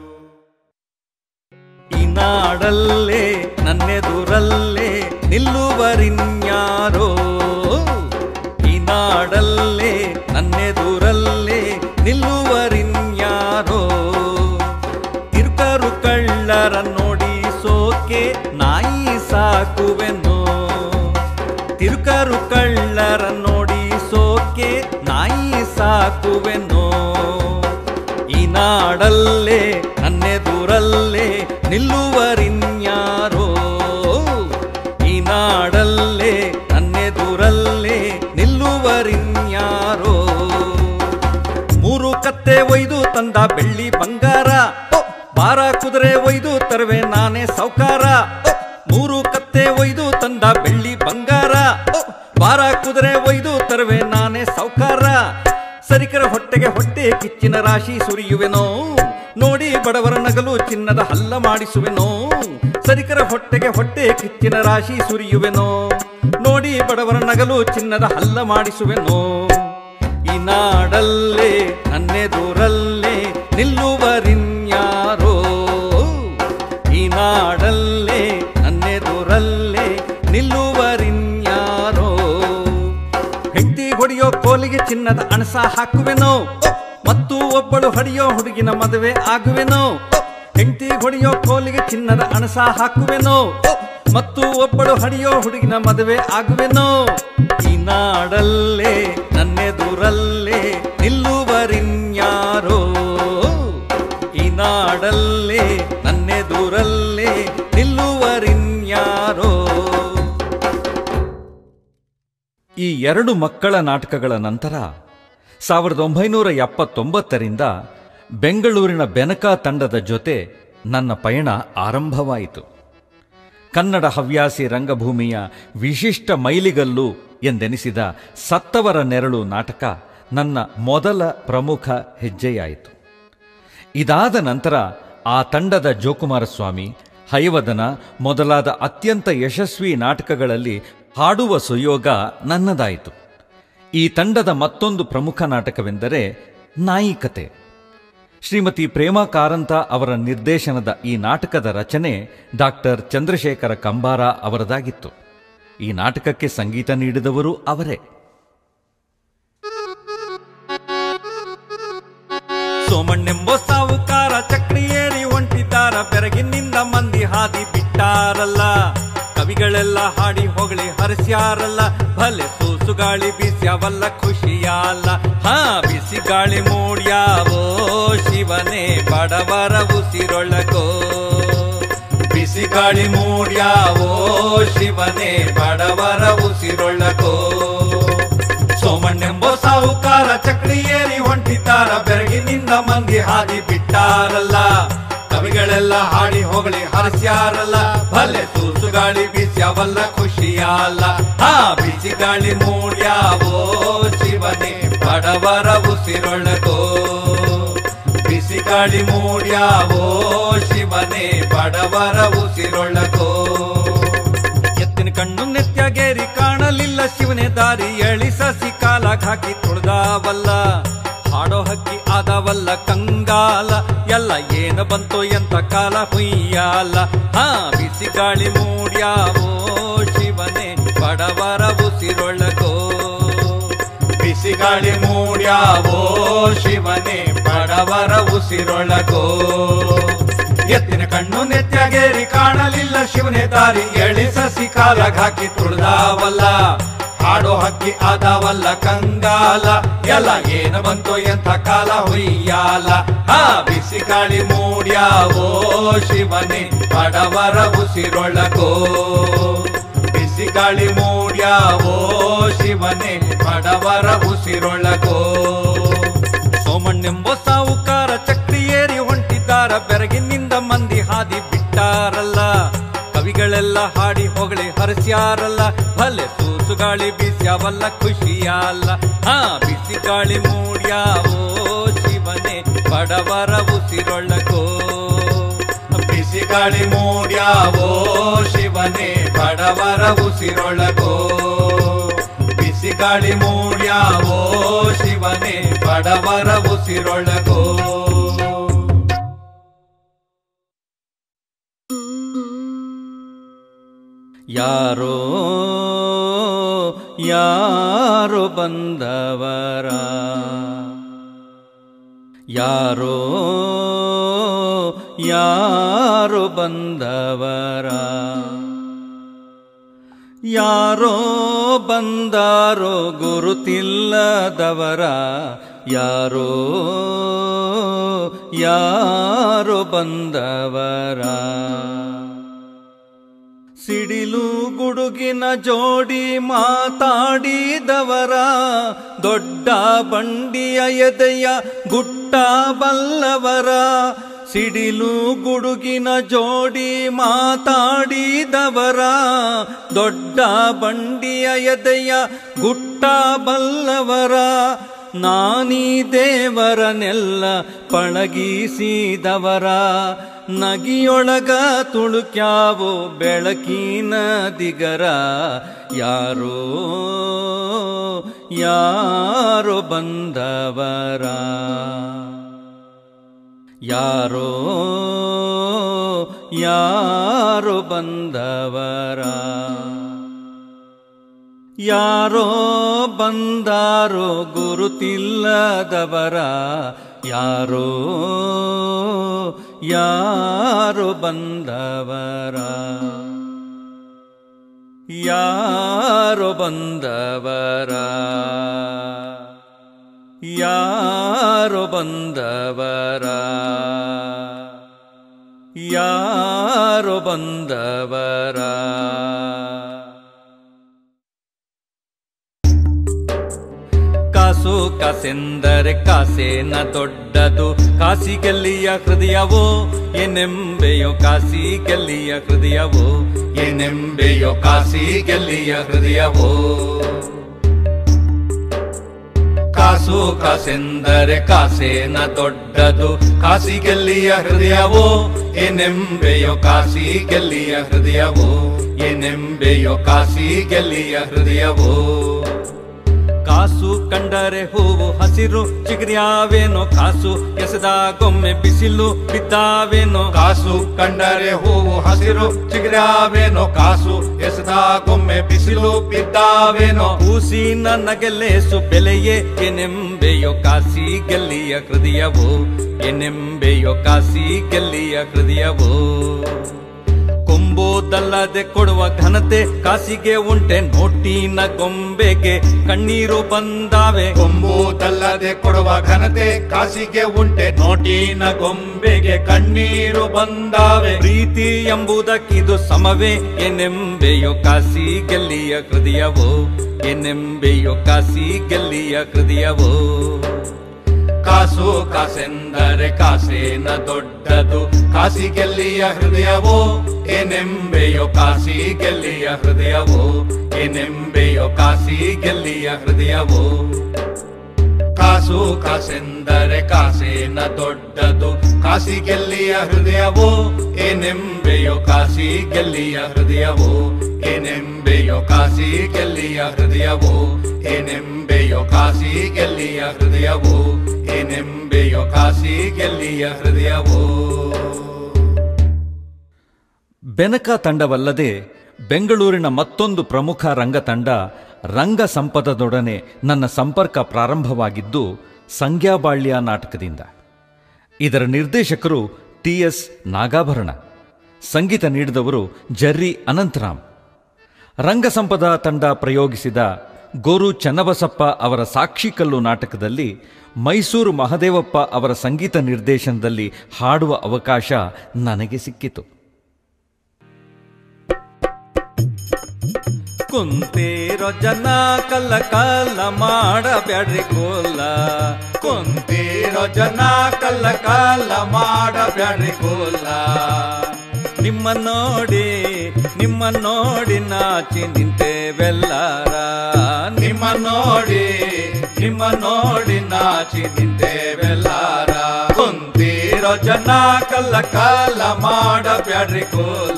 ಈ ನಾಡಲ್ಲೇ ನನ್ನೆದುರಲ್ಲೇ ನಿಲ್ಲುವರಿನ್ಯಾರೋ ಈ ನಾಡಲ್ಲೇ ನನ್ನೆದುರಲ್ಲೇ ನಿಲ್ಲುವರಿನ್ಯಾರೋ ತಿರುಕರು ಕಳ್ಳರ ನೋಡಿ ಸೋಕೆ ನಾಯಿ ಸಾಕುವೆನೋ ತಿರುಕರು ಕಳ್ಳರ ನೋಡಿ ಸೋಕೆ ನಾಯಿ ಸಾಕುವೆನೋ ಈ ನಾಡಲ್ಲೇ ನನ್ನೆದುರಲ್ಲೇ ನಿಲ್ಲುವರಿನ್ಯಾರೋ ಈ ನಾಡಲ್ಲೇ ನನ್ನೆದುರಲ್ಲೇ ನಿಲ್ಲುವರಿನ್ಯಾರೋ ಮೂರು ಕತ್ತೆ ಒಯ್ದು ತಂದ ಬೆಳ್ಳಿ ಬಂಗಾರ ಓ, ಬಾರ ಕುದುರೆ ಒಯ್ದು ತರುವೆ ನಾನೇ ಸೌಕಾರ ಓ, ಮೂರು ಕತ್ತೆ ಒಯ್ದು ತಂದ ಬೆಳ್ಳಿ ಬಂಗಾರ ಓ, ಬಾರ ಕುದುರೆ ಒಯ್ದು ತರುವೆ ನಾನೇ ಸೌಕಾರ ಸರಿಕರ ಹೊಟ್ಟೆಗೆ ಹೊಟ್ಟೆ ಕಿಚ್ಚಿನ ರಾಶಿ ಸುರಿಯುವೆನೋ ನೋಡಿ ಬಡವರ ನಗಲು ಚಿನ್ನದ ಹಲ್ಲ ಮಾಡಿಸುವೆನೋ ಸರಿಕರ ಹೊಟ್ಟೆಗೆ ಹೊಟ್ಟೆ ಕಿಚ್ಚಿನ ರಾಶಿ ಸುರಿಯುವೆನೋ ನೋಡಿ ಬಡವರ ನಗಲು ಚಿನ್ನದ ಹಲ್ಲ ಮಾಡಿಸುವೆನೋ ಈ ನಾಡಲ್ಲೇ ನನ್ನೆದುರಲ್ಲೇ ನಿಲ್ಲುವರಿನ್ಯಾರೋ ಈ ನಾಡಲ್ಲೇ ನನ್ನೆದುರಲ್ಲೇ ನಿಲ್ಲುವರಿನ್ಯಾರೋ ಹೆಂಡತಿ ಹೊಡೆಯೋ ಕೋಲಿಗೆ ಚಿನ್ನದ ಅಣಸ ಹಾಕುವೆನೋ ಮತ್ತು ಒಬ್ಬಳು ಹಡಿಯೋ ಹುಡುಗಿನ ಮದುವೆ ಆಗುವೆನೋ ಹೆಂಡತಿ ಹೊಡೆಯೋ ಕೋಲಿಗೆ ಚಿನ್ನದ ಅಣಸ ಹಾಕುವೆನೋ ಮತ್ತು ಒಬ್ಬಳು ಹಡಿಯೋ ಹುಡುಗಿನ ಮದುವೆ ಆಗುವೆನೋ ಈ ನಾಡಲ್ಲೇ ನನ್ನೆದುರಲ್ಲೇ ನಿಲ್ಲುವರಿನ್ಯಾರೋ ಈ ನಾಡಲ್ಲೇ ನನ್ನೆದುರಲ್ಲೇ ನಿಲ್ಲುವರಿನ್ಯಾರೋ ಈ ಎರಡು ಮಕ್ಕಳ ನಾಟಕಗಳ ನಂತರ ಸಾವಿರದ ಒಂಬೈನೂರ ಎಪ್ಪತ್ತೊಂಬತ್ತರಿಂದ ಬೆಂಗಳೂರಿನ ಬೆನಕ ತಂಡದ ಜೊತೆ ನನ್ನ ಪಯಣ ಆರಂಭವಾಯಿತು ಕನ್ನಡ ಹವ್ಯಾಸಿ ರಂಗಭೂಮಿಯ ವಿಶಿಷ್ಟ ಮೈಲಿಗಲ್ಲು ಎಂದೆನಿಸಿದ ಸತ್ತವರ ನೆರಳು ನಾಟಕ ನನ್ನ ಮೊದಲ ಪ್ರಮುಖ ಹೆಜ್ಜೆಯಾಯಿತು ಇದಾದ ನಂತರ ಆ ತಂಡದ ಜೋಕುಮಾರಸ್ವಾಮಿ ಹಯವದನ ಮೊದಲಾದ ಅತ್ಯಂತ ಯಶಸ್ವಿ ನಾಟಕಗಳಲ್ಲಿ ಹಾಡುವ ಸುಯೋಗ ನನ್ನದಾಯಿತು ಈ ತಂಡದ ಮತ್ತೊಂದು ಪ್ರಮುಖ ನಾಟಕವೆಂದರೆ ನಾಯಿಕತೆ ಶ್ರೀಮತಿ ಪ್ರೇಮಾ ಕಾರಂತ ಅವರ ನಿರ್ದೇಶನದ ಈ ನಾಟಕದ ರಚನೆ ಡಾಕ್ಟರ್ ಚಂದ್ರಶೇಖರ ಕಂಬಾರ ಅವರದಾಗಿತ್ತು ಈ ನಾಟಕಕ್ಕೆ ಸಂಗೀತ ನೀಡಿದವರು ಅವರೇ ಸೋಮಣ್ಣೆಂಬೋ ಸಾವುಕಾರ ಚಕ್ರಿ ಏರಿ ಹೊಂಟಿದ್ದಾರ ಬೆರಗಿನಿಂದ ಮಂದಿ ಹಾದಿ ಬಿಟ್ಟಾರಲ್ಲ ಕವಿಗಳೆಲ್ಲ ಹಾಡಿ ಹೊಗಳಿ ಹರಿಸ್ಯಾರಲ್ಲ ಭಲೆ ಸೂಸು ಗಾಳಿ ಬೀಸ್ಯಾವಲ್ಲ ಖುಷಿಯಾಲ್ಲ ಹಾ ಬಿಸಿ ಗಾಳಿ ಮೂಡ್ಯಾವೋ ಶಿವನೇ ಬಡವರ ಉಸಿರೊಳಗೋ ಬಿಸಿ ಗಾಳಿ ಮೂಡ್ಯಾವೋ ಶಿವನೇ ಬಡವರ ಉಸಿರೊಳ್ಳಕೋ ಸೋಮಣ್ಣೆಂಬೋ ಸಾಹುಕಾರ ಚಕ್ರಿ ಏರಿ ಹೊಂಟಿದ್ದಾರ ಬೆರಗಿನಿಂದ ಮಂದಿ ಹಾದಿ ಬಿಟ್ಟಾರಲ್ಲ ಕವಿಗಳೆಲ್ಲ ಹಾಡಿ ಹೊಗಳಿ ಹರಸ್ಯಾರಲ್ಲ ಭಲೆ ತೂಸು ಗಾಳಿ ಬೀಸ್ಯಾವಲ್ಲ ಖುಷಿಯಾಲ್ಲ ಹಾ ಬಿಸಿ ಗಾಳಿ ಮೂಡ್ಯಾವೋ ಶಿವನೇ ಬಡವರ ಉಸಿರೊಳಗೋ ಬಿಸಿ ಗಾಳಿ ಮೂಡ್ಯಾವೋ ಶಿವನೇ ಬಡವರ ಉಸಿರೊಳಗೋ ಎತ್ತಿನ ಕಣ್ಣು ನೆತ್ಯಗೇರಿ ಕಾಣಲಿಲ್ಲ ಶಿವನೇ ದಾರಿ ಎಳಿ ಸಸಿ ಕಾಲಾಗ್ ಹಾಕಿ ತುಳ್ದಾವಲ್ಲ ಹಾಡೋ ಹಕ್ಕಿ ಆದವಲ್ಲ ಕಂಗಾಲ ಎಲ್ಲ ಏನು ಬಂತು ಎಂತ ಕಾಲ ಹುಯ್ಯಾಲ ಹಾ ಬಿಸಿ ಗಾಳಿ ಮೂಡ್ಯಾವೋ ಶಿವನೇ ಬಡವರ ಉಸಿರೊಳಗೋ ಬಿಸಿ ಗಾಳಿ ಮೂಡ್ಯಾವೋ ಶಿವನೇ ಬಡವರ ಉಸಿರೊಳಗೋ ಎತ್ತಿನ ಕಣ್ಣು ನೆತ್ಯಗೇರಿ ಕಾಣಲಿಲ್ಲ ಶಿವನೇ ದಾರಿ ಎಳಿ ಸಸಿ ಕಾಲಾಗ್ ಹಾಕಿ ತುಳ್ದಾವಲ್ಲ ಹಾಡೋ ಹಕ್ಕಿ ಆದವಲ್ಲ ಕಂಗಾಲ ಎಲ್ಲ ಏನು ಬಂತು ಎಂಥ ಕಾಲ ಹುಯ್ಯಾಲ ಆ ಬಿಸಿ ಗಾಳಿ ಮೂಡ್ಯಾವೋ ಶಿವನೇ ಬಡವರ ಉಸಿರೊಳಗೋ ಬಿಸಿ ಗಾಳಿ ಮೂಡ್ಯಾವೋ ಶಿವನೇ ಬಡವರ ಉಸಿರೊಳಗೋ ಸೋಮಣ್ಣೆಂಬ ಸಾವುಕಾರ ಚಕ್ರಿ ಏರಿ ಹೊಂಟಿದ್ದಾರ ಬೆರಗಿನಿಂದ ಮಂದಿ ಹಾದಿ ಬಿಟ್ಟಾರಲ್ಲ ಕವಿಗಳೆಲ್ಲ ಹಾಡಿ ಹೊಗಳಿ ಹರಸ್ಯಾರಲ್ಲ ಭಲೆ ಸೂಸು ಗಾಳಿ ಬೀಸ್ಯಾವಲ್ಲ ಖುಷಿಯಲ್ಲ ಹಾ ಬಿಸಿ ಗಾಳಿ ಮೂಡ್ಯಾವೋ ಶಿವನೇ ಬಡವರ ಉಸಿರೊಳಗೋ ಬಿಸಿ ಗಾಳಿ ಮೂಡ್ಯಾವೋ ಶಿವನೇ ಬಡವರ ಉಸಿರೊಳಗೋ ಬಿಸಿ ಗಾಳಿ ಮೂಡ್ಯಾವೋ ಶಿವನೇ ಬಡವರ ಉಸಿರೊಳಗೋ ಯಾರೋ ಯಾರೋ ಬಂದವರ ಯಾರೋ ಯಾರೋ ಬಂದವರ ಯಾರೋ ಬಂದಾರೋ ಗುರುತಿಲ್ಲದವರ ಯಾರೋ ಯಾರೋ ಬಂದವರ ಸಿಡಿಲು ಗುಡುಗಿನ ಜೋಡಿ ಮಾತಾಡಿದವರ ದೊಡ್ಡ ಬಂಡಿಯ ಎದೆಯ ಗುಟ್ಟ ಬಲ್ಲವರ ಸಿಡಿಲು ಗುಡುಗಿನ ಜೋಡಿ ಮಾತಾಡಿದವರ ದೊಡ್ಡ ಬಂಡಿಯ ಎದೆಯ ಗುಟ್ಟ ಬಲ್ಲವರ ನಾನೀ ದೇವರನೆಲ್ಲ ಪಳಗಿಸಿದವರ ನಗಿಯೊಳಗ ತುಳುಕ್ಯಾವೋ ಬೆಳಕಿನ ದಿಗರ ಯಾರೋ ಯಾರೋ ಬಂದವರ ಯಾರೋ ಯಾರೋ ಬಂದವರ ಯಾರೋ ಬಂದಾರೋ ಗುರುತಿಲ್ಲದವರ ಯಾರೋ ಯಾರೋ ಬಂದವರ ಯಾರೋ ಬಂದವರ ಯಾರೋ ಬಂದವರ ಯಾರೋ ಬಂದವರ ಕಾಸು ಕಾಸೆಂದರೆ ಕಾಸೇನ ದೊಡ್ಡದು ಕಾಸಿಗೆಲ್ಲಿಯ ಹೃದಯವೋ ಏನೆಂಬೆಯೋ ಕಾಸಿಗೆಲ್ಲಿಯ ಹೃದಯವೋ ಏನೆಂಬೆಯೋ ಕಾಸಿ ಗೆಲ್ಲಿಯ ಹೃದಯವೋ ಕಾಸು ಕಾಸೆಂದರೆ ಕಾಸೇನ ದೊಡ್ಡದು ಕಾಸಿ ಗೆಲ್ಲಿಯ ಹೃದಯವೋ ಏನೆಂಬೆಯೋ ಕಾಸಿ ಗೆಲ್ಲಿಯ ಹೃದಯವೋ ಏನೆಂಬೆಯೋ ಕಾಸಿ ಗೆಲ್ಲಿಯ ಹೃದಯವೋ ಕಾಸು ಕಂಡರೆ ಹೂವು ಹಸಿರು ಚಿಗುರ್ಯಾವೇನೋ ಕಾಸು ಎಸೆದಾಗೊಮ್ಮೆ ಬಿಸಿಲು ಬಿದ್ದಾವೇನೋ ಕಾಸು ಕಂಡರೆ ಹೂವು ಹಸಿರು ಚಿಗುರಾವೇನೋ ಕಾಸು ಎಸೆದಾಗೊಮ್ಮೆ ಬಿಸಿಲು ಬಿದ್ದಾವೇನೋ ಕೂಸಿನ ನಗೆಲೇಸು ಬೆಲೆಯೇ ಏನೆಂಬೆಯೋ ಕಾಸಿ ಗೆಲ್ಲಿಯ ಹೃದಯವೋ ಏನೆಂಬೆಯೋ ಕಾಸಿ ಗೆಲ್ಲಿಯ ಹೃದಯವೋ ಕೊಂಬೋದಲ್ಲದೆ ಕೊಡುವ ಘನತೆ ಕಾಸಿಗೆ ಉಂಟೆ ನೋಟಿನ ಗೊಂಬೆಗೆ ಕಣ್ಣೀರು ಬಂದಾವೆ ಕೊಂಬುದಲ್ಲದೆ ಕೊಡುವ ಘನತೆ ಕಾಸಿಗೆ ಉಂಟೆ ನೋಟಿನ ಗೊಂಬೆಗೆ ಕಣ್ಣೀರು ಬಂದಾವೆ ಪ್ರೀತಿ ಎಂಬುದಕ್ಕಿದು ಸಮವೇ ಏನೆಂಬೆಯೋ ಕಾಸಿ ಗೆಲ್ಲಿಯ ಹೃದಯವೋ ಏನೆಂಬೆಯೋ ಕಾಸಿ ಗೆಲ್ಲಿಯ ಹೃದಯವೋ ಕಾಸು ಕಾಸೆಂದರೆ ಕಾಸೇನ ದೊಡ್ಡದು ಕಾಸಿ ಗೆಲ್ಲಿಯ ಹೃದಯವೋ ಏನೆಂಬೆಯೋ ಕಾಸಿ ಗೆಲ್ಲಿಯ ಹೃದಯವೋ ಏನೆಂಬೆಯೋ ಕಾಸಿ ಗೆಲ್ಲಿಯ ಹೃದಯವೋ ಕಾಸು ಕಾಸೆಂದರೆ ಕಾಸೇನ ದೊಡ್ಡದು ಕಾಸಿ ಗೆಲ್ಲಿಯ ಹೃದಯವೋ ಏನೆಂಬೆಯೋ ಕಾಸಿ ಗೆಲ್ಲಿಯ ಹೃದಯವೋ ಏನೆಂಬೆಯೋ ಕಾಸಿ ಗೆಲ್ಲಿಯ ಹೃದಯವೋ ಏನೆಂಬೆಯೋ ಕಾಸಿ ಗೆಲ್ಲಿಯ ಹೃದಯವೋ ಏನೆಂಬೆಯೋ ಕಾಸಿ ಗೆಲ್ಲಿಯ ಹೃದಯವೋ ಬೆನಕ ತಂಡವಲ್ಲದೆ ಬೆಂಗಳೂರಿನ ಮತ್ತೊಂದು ಪ್ರಮುಖ ರಂಗತಂಡ ರಂಗ ಸಂಪದದೊಡನೆ ನನ್ನ ಸಂಪರ್ಕ ಪ್ರಾರಂಭವಾಗಿದ್ದು ಸಂಗ್ಯಾಬಾಳ್ಯ ನಾಟಕದಿಂದ ಇದರ ನಿರ್ದೇಶಕರು ಟಿ ಎಸ್ ನಾಗಾಭರಣ ಸಂಗೀತ ನೀಡಿದವರು ಜರ್ರಿ ಅನಂತರಾಮ್ ರಂಗಸಂಪದ ತಂಡ ಪ್ರಯೋಗಿಸಿದ ಗೋರು ಚನ್ನಬಸಪ್ಪ ಅವರ ಸಾಕ್ಷಿಕಲ್ಲು ನಾಟಕದಲ್ಲಿ ಮೈಸೂರು ಮಹದೇವಪ್ಪ ಅವರ ಸಂಗೀತ ನಿರ್ದೇಶನದಲ್ಲಿ ಹಾಡುವ ಅವಕಾಶ ನನಗೆ ಸಿಕ್ಕಿತು ಕುಂತೀರೋ ಜನ ಕಲ್ಲ ಕಲ್ಲ ಮಾಡಬ್ಯಾಡ್ರಿ ಕೋಲ ಕುಂತೀರೋ ಜನ ಕಲ್ಲ ಕಾಲ ಮಾಡಬ್ಯಾಡ್ರಿ ಕೋಲ ನಿಮ್ಮ ನೋಡಿ ನಿಮ್ಮ ನೋಡಿ ನಾಚಿ ನಿಂತೇವೆಲ್ಲಾರ ನಿಮ್ಮ ನೋಡಿ ನಿಮ್ಮ ನೋಡಿ ನಾಚಿ ನಿಂತೇವೆಲ್ಲಾರ ಕುಂತೀರೋ ಜನ ಕಲ್ಲ ಕಾಲ ಮಾಡಬ್ಯಾಡ್ರಿ ಕೋಲ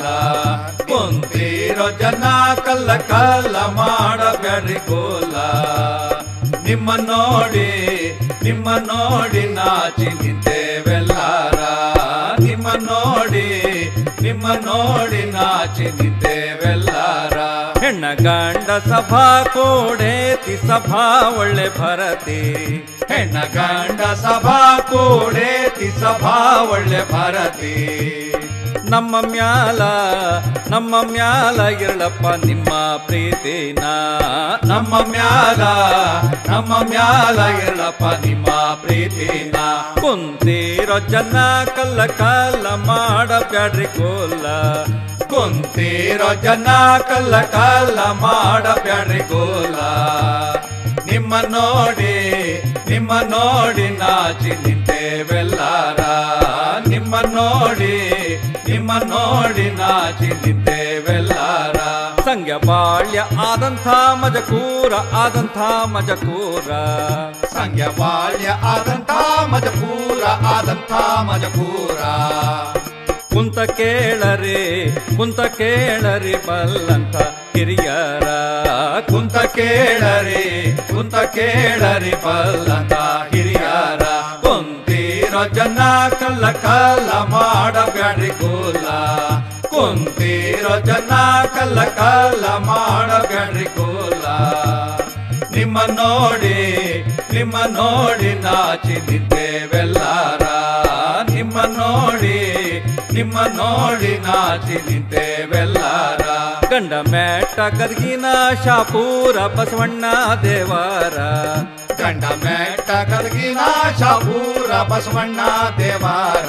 ಕುಂತೀರೋ ಜನ ಕಲ್ಲ ಕಾಲ ಮಾಡಬ್ಯಾಡ್ರಿ ಕೋಲ ನಿಮ್ಮ ನೋಡಿ ನಿಮ್ಮ ನೋಡಿ ನಾಚಿ ನಿಂತೇವೆಲ್ಲಾರ ನಿಮ್ಮ ನೋಡಿ ನಿಮ್ಮ ನೋಡಿ ನಾಚಿ ನಿಂತೇವೆಲ್ಲಾರ ಹೆಣ್ಣ ಗಂಡ ಸಭಾ ಕೋಡೇತಿ ಸಭಾ ಒಳ್ಳೆ ಭರತಿ ಹೆಣ್ಣ ಗಂಡ ಸಭಾ ಕೂಡೇತಿ ಸಭಾ ಒಳ್ಳೆ ಭಾರತಿ ನಮ್ಮ ಮ್ಯಾಲ ನಮ್ಮ ಮ್ಯಾಲ ಇರಳಪ್ಪ ನಿಮ್ಮ ಪ್ರೀತಿನ ನಮ್ಮ ಮ್ಯಾಲ ನಮ್ಮ ಮ್ಯಾಲ ಇರಳಪ್ಪ ನಿಮ್ಮ ಪ್ರೀತಿನ ಕುಂತೀರೋ ಜನ ಕಲ್ಲ ಕಲ್ಲ ಮಾಡಬ್ಯಾಡ್ರಿ ಕೋಲ ಕುಂತೀರೋ ಜನ ಕಲ್ಲ ಕಲ್ಲ ಮಾಡಬ್ಯಾಡ್ರಿ ಗೋಲ ನಿಮ್ಮ ನೋಡಿ ನಿಮ್ಮ ನೋಡಿ ನಾಚಿ ನಿಂತೇವೆಲ್ಲಾರ ನಿಮ್ಮ ನೋಡಿ ನಿಮ್ಮ ನೋಡಿ ನಾಚಿ ನಿಂತೇವೆಲ್ಲಾರ ಸಂಗ್ಯ ಬಾಳ್ಯ ಆದಂಥ ಮಜಕೂರ ಆದಂಥ ಮಜಕೂರ ಸಂಗ್ಯ ಬಾಳ್ಯ ಆದಂಥ ಮಜಪೂರ ಆದಂಥ ಮಜಪೂರ ಕುಂತ ಕೇಳರಿ ಕುಂತ ಕೇಳರಿ ಬಲ್ಲಂತ ಹಿರಿಯರ ಕುಂತ ಕೇಳರಿ ಕುಂತ ಕೇಳರಿ ಬಲ್ಲಂತ ಹಿರಿಯರ ಕುಂತೀರೋ ಜನ ಕಲ್ಲ ಕಲ್ಲ ಮಾಡಬ್ಯಾಡ್ರಿ ಗೋಲ ಕುಂತೀರೋ ಜನ ಕಲ್ಲ ಕಲ್ಲ ಮಾಡಬ್ಯಾಡ್ರಿ ಗೋಲ ನಿಮ್ಮ ನೋಡಿ ನಿಮ್ಮ ನೋಡಿ ನಾಚಿ ನಿಂತೇವೆಲ್ಲಾರ ನಿಮ್ಮ ನೋಡಿ ನಿಮ್ಮ ನೋಡಿ ನಾಚಿ ನಿಂತೇವೆಲ್ಲಾರ ಗಂಡ ಮ್ಯಾಟ ಗದಗಿನ ಶಾಪೂರ ಬಸವಣ್ಣ ದೇವರ ಗಂಡ ಮೆಟ್ಟ ಗದಗಿನ ಶಾಪೂರ ಬಸವಣ್ಣ ದೇವಾರ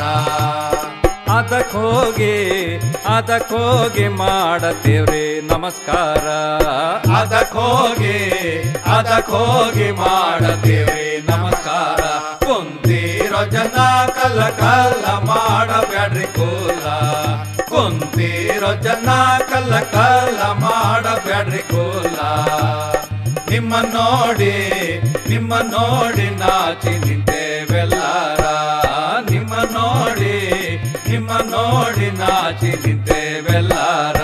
ಅದಕ್ ಹೋಗಿ ಅದಕ್ ಹೋಗಿ ಮಾಡತೇವ್ರಿ ನಮಸ್ಕಾರ ಅದಕ್ಕೋಗಿ ಅದಕ್ಕೋಗಿ ಮಾಡದೇವ್ರಿ ನಮಸ್ಕಾರ ಕುಂತೀರೋ ಜನ ಕಲ್ಲ ಕಲ್ಲ ಮಾಡಬ್ಯಾಡ್ರಿ ಕೂಲ ಕುಂತೀರೋ ಜನ ಕಲ್ಲ ಕಲ್ಲ ಮಾಡಬ್ಯಾಡ್ರಿ ಕೂಲ ನಿಮ್ಮ ನೋಡಿ ನಿಮ್ಮ ನೋಡಿ ನಾಚಿ ನಿಂತೇವೆಲ್ಲಾರ ನಿಮ್ಮ ನೋಡಿ ನಿಮ್ಮ ನೋಡಿ ನಾಚಿ ನಿಂತೇವೆಲ್ಲಾರ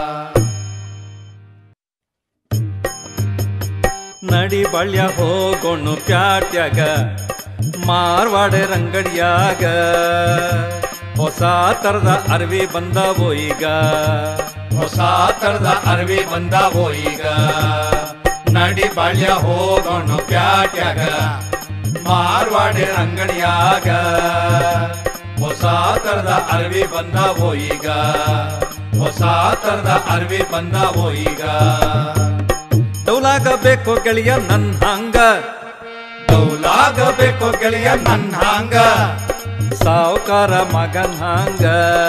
ನಡಿ ಬಳ್ಯ ಹೋಗೋಣು ಪ್ಯಾಟ್ಯಾಗ ಮಾರ್ವಾಡ ರಂಗಡಿಯಾಗ ಹೊಸ ತರದ ಅರ್ವಿ ಬಂದವೋ ಈಗ ಹೊಸ ತರದ ಅರ್ವಿ ಬಂದಾವೋ ಈಗ ನಡಿ ಬಾಳ್ಯ ಹೋಗೋಣ ಪ್ಯಾಟ್ಯಾಗ ಮಾರ್ವಾಡಿ ಅಂಗಡಿಯಾಗ ಹೊಸ ತರದ ಅರ್ವಿ ಬಂದಾವೋ ಈಗ ಹೊಸ ತರದ ಅರ್ವಿ ಬಂದಾವೋ ಈಗ ಡೌಲಾಗ ಬೇಕು ಗೆಳೆಯ ನನ್ ಹಂಗ ಡೌಲಾಗಬೇಕು ಗೆಳೆಯ ನನ್ನ ಹಂಗ ಸಾವುಕಾರ ಮಗನ್ ಹಂಗ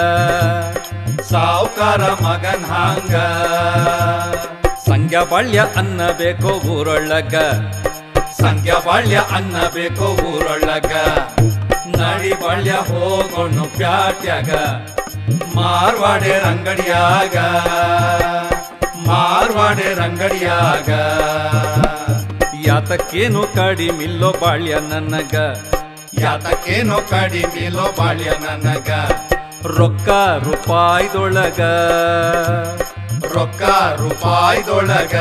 ಸಾವುಕಾರ ಮಗನ್ ಹಂಗ ಸಂಗ್ಯ ಬಾಳ್ಯ ಅನ್ನ ಬೇಕು ಊರೊಳಗ ಸಂಖ್ಯಾ ಬಾಳ್ಯ ಅನ್ನ ಬೇಕು ಊರೊಳಗ ನಡಿ ಬಾಳ್ಯ ಹೋಗೋಣ ಪ್ಯಾಟ್ಯಾಗ ಮಾರ್ವಾಡೆ ರಂಗಡಿಯಾಗ ಮಾರ್ವಾಡೆ ರಂಗಡಿಯಾಗ ಯಾತ ಯಾತಕ್ಕೇನು ಕಡಿಮಿಲ್ಲೋ ಬಾಳ್ಯ ನನಗ ಯಾತಕ್ಕೇನೋ ಕಡಿಮಿಲೋ ಬಾಳ್ಯ ನನಗ ರೊಕ್ಕ ರೂಪಾಯ್ದೊಳಗ ರೊಕ್ಕ ರೂಪಾಯ್ದೊಳಗ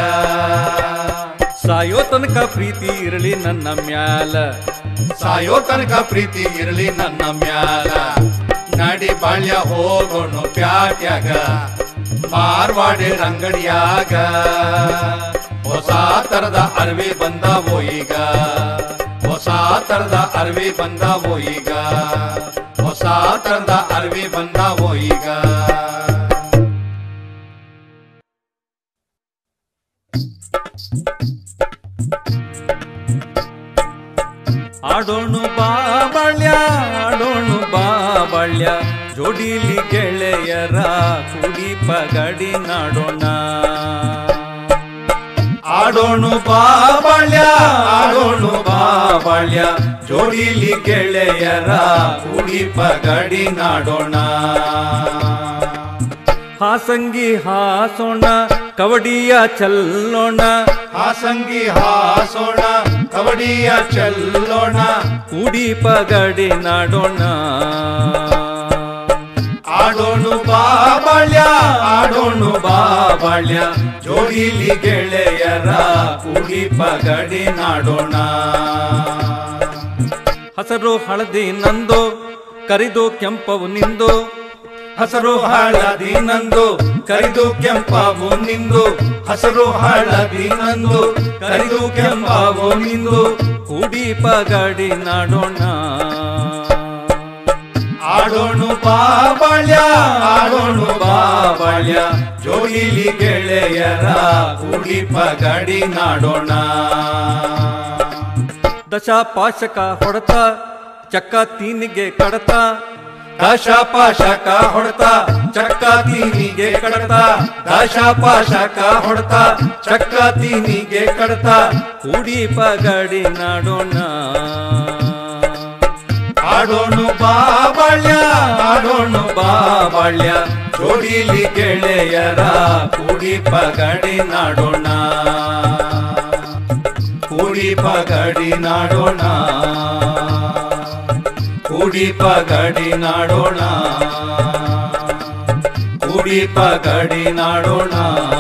ಸಾಯೋ ತನಕ ಪ್ರೀತಿ ಇರಲಿ ನನ್ನ ಮ್ಯಾಲ ಸಾಯೋ ತನಕ ಪ್ರೀತಿ ಇರಲಿ ನನ್ನ ಮ್ಯಾಲ ನಡಿ ಬಾಳ್ಯ ಹೋಗೋಣ ಪ್ಯಾಟ್ಯಾಗ ಮಾರ್ವಾಡಿ ಅಂಗಡಿಯಾಗ ಹೊಸ ತರದ ಅರ್ವಿ ಬಂದವೋ ಈಗ ಹೊಸ ತರದ ಅರ್ವಿ ಬಂದವೋ ಈಗ ಹೊಸ ತರದ ಅರ್ವಿ ಬಂದವೋ ಈಗ ಆಡೋಣು ಬಾ ಬಾಳ್ಯ ಆಡೋಣು ಬಾ ಬಾಳ್ಯ ಜೋಡಿಲಿ ಗೆಳೆಯರ ಕುಡಿ ಪಗಡಿ ನಾಡೋಣ ಆಡೋಣು ಬಾ ಬಾಳ್ಯ ಆಡೋಣು ಬಾ ಬಾಳ್ಯ ಜೋಡಿಲಿ ಗೆಳೆಯರ ಕೂಡಿ ಪಗಡಿ ನಾಡೋಣ ಹಾಸಂಗಿ ಹಾಸೋಣ ಕವಡಿಯ ಚಲ್ಲೋಣ ಹಾಸಂಗಿ ಹಾಸೋಣ ಕಬಡಿಯ ಚೆಲ್ಲೋಣ ಕುಡಿ ಪಗಡಿ ನಾಡೋಣ ಆಡೋಣು ಬಾ ಬಾಳ್ಯ ಆಡೋಣು ಬಾ ಬಾಳ್ಯ ಜೋಡಿಲಿ ಗೆಳೆಯರ ಕೂಡಿ ಪಗಡಿ ನಾಡೋಣ ಹಸರು ಹಳದಿ ನಂದು ಕರಿದು ಕೆಂಪವು ನಿಂದು ಹಸರು ಹಳದಿ ನಂದು ಕರಿದು ಕೆಂಪಾವು ನಿಂದು ಹಸರು ಹಳದಿ ನಂದು ಕರಿದು ಕೆಂಪಾವು ನಿಂದು ಕುಡಿ ಪಗಡಿ ನಾಡೋಣ ಆಡೋಣು ಬಾ ಬಾಳ್ಯ ಆಡೋಣು ಬಾ ಬಾಳ್ಯ ಜೋಡಿಲಿ ಗೆಳೆಯರ ಕೂಡಿ ಪಗಡಿ ನಾಡೋಣ ದಶಾಪಾಶಕ ಹೊಡೆತ ಚಕ್ಕ ತೀನಿಗೆ ಕಡತ ದಶಪಾಶಕ ಹೊಡೆತ ಚಕ್ಕ ತೀನಿಗೆ ಕಡತ ದಶಪಾಶಕ ಹೊಡೆತ ಚಕ್ಕ ತೀನಿಗೆ ಕಡತ ಕುಡಿ ಪಗಡಿ ನಾಡೋಣ ಆಡೋಣು ಬಾ ಬಾಳ್ಯ ಆಡೋಣು ಬಾ ಬಾಳ್ಯ ಜೋಡಿಲಿ ಗೆಳೆಯರ ಕೂಡಿ ಪಗಡಿ ನಾಡೋಣ ಕೂಡಿ ಪಗಡಿ ನಾಡೋಣ ಕೂಡಿ ಪಗಡಿ ನಾಡೋಣ ಕೂಡಿ ಪಗಡಿ ನಾಡೋಣ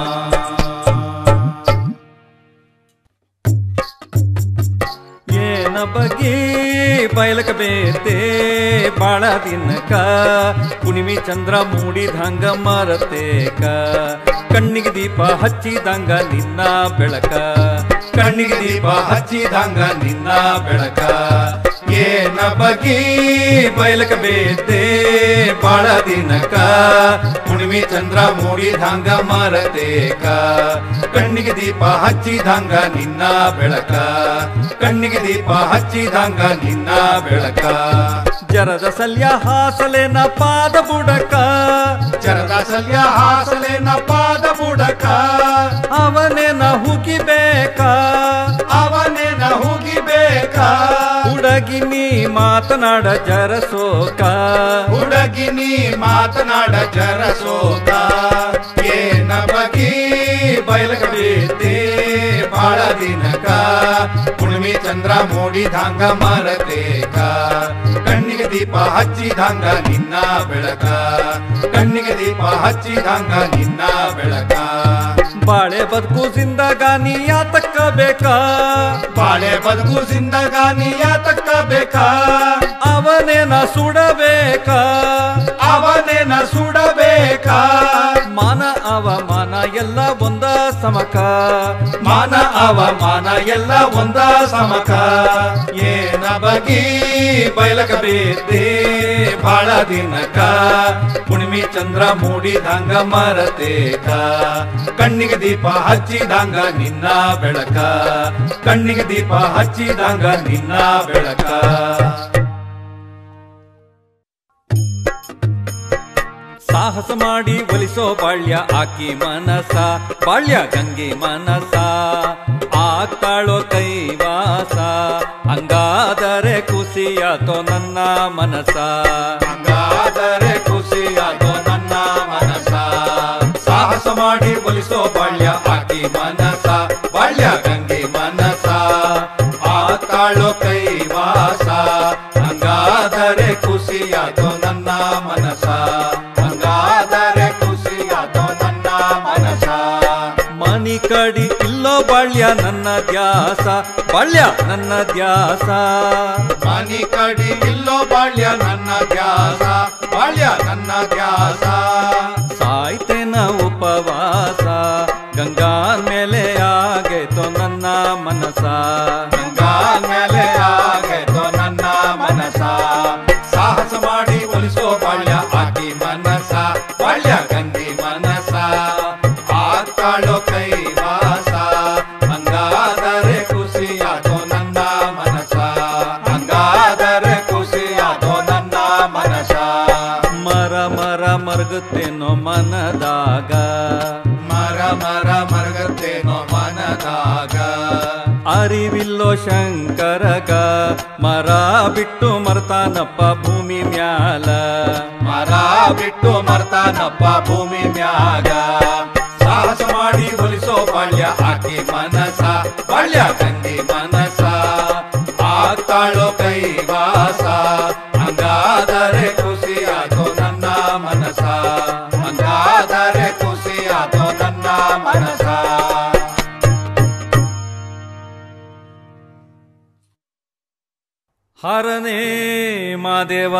ಏನ ಬಗೆ ಬಯಲಕ ಬೇತೆ ಬಾಳ ದಿನಕ ಕುಣಿಮಿ ಚಂದ್ರ ಮೂಡಿದಂಗ ಮರತೇಕ ಕಣ್ಣಿಗೆ ದೀಪ ಹಚ್ಚಿದಂಗ ನಿನ್ನ ಬೆಳಕ ಕಣ್ಣಿಗೆ ದೀಪ ಹಚ್ಚಿದಂಗ ನಿನ್ನ ಬೆಳಕ ಏನ ಬಗಿ ಬಯಲಕ ಬೇತೆ ಬಾಳ ದಿನಕ ಹುಣ್ಣಿಮೆ ಚಂದ್ರ ಮೂಡಿದಂಗ ಮರತೇಕ ಕಣ್ಣಿಗೆ ದೀಪ ಹಚ್ಚಿದಂಗ ನಿನ್ನ ಬೆಳಕ ಕಣ್ಣಿಗೆ ದೀಪ ಹಚ್ಚಿದಂಗ ನಿನ್ನ ಬೆಳಕ ಜರದ ಸಲ್ಯ ಹಾಸಲೆನ ಪಾದ ಬುಡಕ ಚರದ ಸಲ್ಯ ಹಾಸಲೇನ ಪಾದ ಬುಡಕ ಅವನೇನ ಹುಗಿಬೇಕ ಅವನೇನ ಹೋಗಿಬೇಕಾ ಹುಡಗಿ ನೀ ಮಾತನಾಡ ಜರಸೋಕ ಹುಡುಗಿ ನೀ ಮಾತನಾಡ ಜರಸೋತ ಏನ ಬಗಿ ಬಯಲಕ ಬೇತೆ ಬಾಳ ದಿನಕ ಹುಣ್ಣಿಮೆ ಚಂದ್ರ ಮೂಡಿದಂಗ ಮರತೇಕ ಕಣ್ಣಿಗೆ ದೀಪ ಹಚ್ಚಿದಂಗ ನಿನ್ನ ಬೆಳಕ ಕಣ್ಣಿಗೆ ದೀಪ ಹಚ್ಚಿದಂಗ ನಿನ್ನ ಬೆಳಕ ಬಾಳೆ ಬದುಕು ಜಿಂದಗಾನಿ ಯಾತಕ್ಕ ಬೇಕಾ ಬಾಳೆ ಬದುಕು ಜಿಂದಗಾನಿ ಯಾತಕ್ಕ ಬೇಕಾ ಅವನೇನ ಸುಡಬೇಕಾ ಅವನೇನ ಸುಡಬೇಕಾ ಮಾನ ಅವಮಾನ ಎಲ್ಲ ಒಂದ ಸಮಕ ಮಾನ ಅವಮಾನ ಎಲ್ಲ ಒಂದ ಸಮಕ ಏನ ಬಗಿ ಬಯಲಕ ಬೇತೆ ಬಾಳ ದಿನಕ ಹುಣ್ಣಿಮೆ ಚಂದ್ರ ಮೂಡಿದಂಗ ಮರತೇಕ ಕಣ್ಣಿಗೆ ದೀಪ ಹಚ್ಚಿದಂಗ ನಿನ್ನ ಬೆಳಕ ಕಣ್ಣಿಗೆ ದೀಪ ಹಚ್ಚಿದಂಗ ನಿನ್ನ ಬೆಳಕ ಸಾಹಸ ಮಾಡಿ ಒಲಿಸೋ ಬಾಳ್ಯ ಆಕಿ ಮನಸ ಬಾಳ್ಯ ಗಂಗೆ ಮನಸ ಆಗ್ತಾಳೋ ಕೈವಾಸ ಹಂಗಾದರೆ ಖುಷಿಯಾತೋ ನನ್ನ ಮನಸ ಹಂಗಾದರೆ ಖುಷಿಯಾದೋ ನನ್ನ ಮನಸ ಸಾಹಸ ಮಾಡಿ ಒಲಿಸೋ ಬಾಳ್ಯ ಆಕಿ ಮನಸ ಬಾಳ್ಯ ಗಂಗೆ ಮನಸ ಆಗ್ತಾಳೋ ಕೈವಾಸ ಹಂಗಾದರೆ ಖುಷಿಯಾದೋ ನನ್ನ ಮನಸ ಹಂಗಾದರೆ ಖುಷಿಯಾದೋ ನನ್ನ ಮನಸ ಮನಿ ಕಡಿ ಇಲ್ಲೋ ಬಾಳ್ಯ ನನ್ನ ದ್ಯಾಸ ಬಾಳ್ಯ ನನ್ನ ದ್ಯಾಸ ಮನಿ ಕಡಿ ಇಲ್ಲೋ ಬಾಳ್ಯ ನನ್ನ ದ್ಯಾಸ ಬಾಳ್ಯ ನನ್ನ ದ್ಯಾಸ ಸಾಯ್ತೇನ ಉಪವಾಸ ಗಂಗಾ ಮೇಲೆ ಆಗೈತೋ ನನ್ನ ಮನಸ ಗಂಗಾ ಮೇಲೆ ಆಗೈತೋ ನನ್ನ ಮನಸ ಸಾಹಸ ಮಾಡಿ ಒಲಿಸೋ ಬಾಳ್ಯ ಆಕಿ ಮನಸ ಬಾಳ್ಯ ಗಂಗಿ ಮನಸ ಆಗ್ತಾಳೋ ಕೈವಾಸ ಹಂಗಾದರೆ ಖುಷಿಯಾದೋ ನನ್ನ ಮನಸ ಹಂಗಾದರೆ ಖುಷಿಯಾದೋ ನನ್ನ ಮನಸ ಮರ ಮರ ಮರ್ಗುತ್ತೇನೋ ಮನದಾಗ ಮರ ಮರ ಮರಗತ್ತೇನೋ ಮನದಾಗ ಅರಿವಿಲ್ಲೋ ಶಂಕರಗ ಮರ ಬಿಟ್ಟು ಮರ್ತಾನಪ್ಪ ಭೂಮಿ ಮ್ಯಾಲ ಮರ ಬಿಟ್ಟು ಮರ್ತಾನಪ್ಪ ಭೂಮಿ ಮ್ಯಾಗ ಸಾಹಸ ಮಾಡಿ ಒಲಿಸೋ ಬಾಳ್ಯ ಆಕಿ ಮನಸ ಬಾಳ್ಯ ಗಂಗಿ ಮನಸ ಆಗ್ತಾಳೋ ಕೈವಾಸ ಹಂಗಾದರೆ ಖುಷಿಯಾದೋ ನನ್ನ ಮನಸ ಹಂಗಾದರೆ ಖುಷಿಯಾದೋ ನನ್ನ ಮನಸ ಹರನೇ ಮಾದೇವ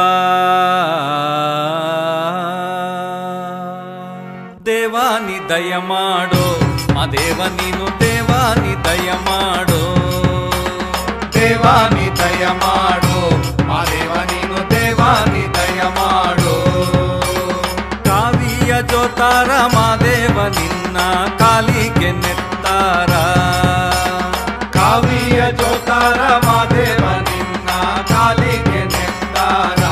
ದೇವಾನಿ ದಯ ಮಾಡೋ ಮಾದೇವ ನೀನು ದೇವಾನಿ ದಯ ಮಾಡೋ ದೇವಾನಿ ದಯ ಮಾಡು ಮಾದೇವ ನೀನು ದೇವಾನಿ ದಯ ಮಾಡು ಕಾವಿಯ ಜೋತಾರ ಮಾದೇವ ನಿನ್ನ ಕಾಲಿಗೆ ನೆತ್ತಾರ ಕಾವಿಯ ಜೋತಾರ ಮಾದೇವ ನಿನ್ನ ಕಾಲಿಗೆ ನೆತ್ತಾರ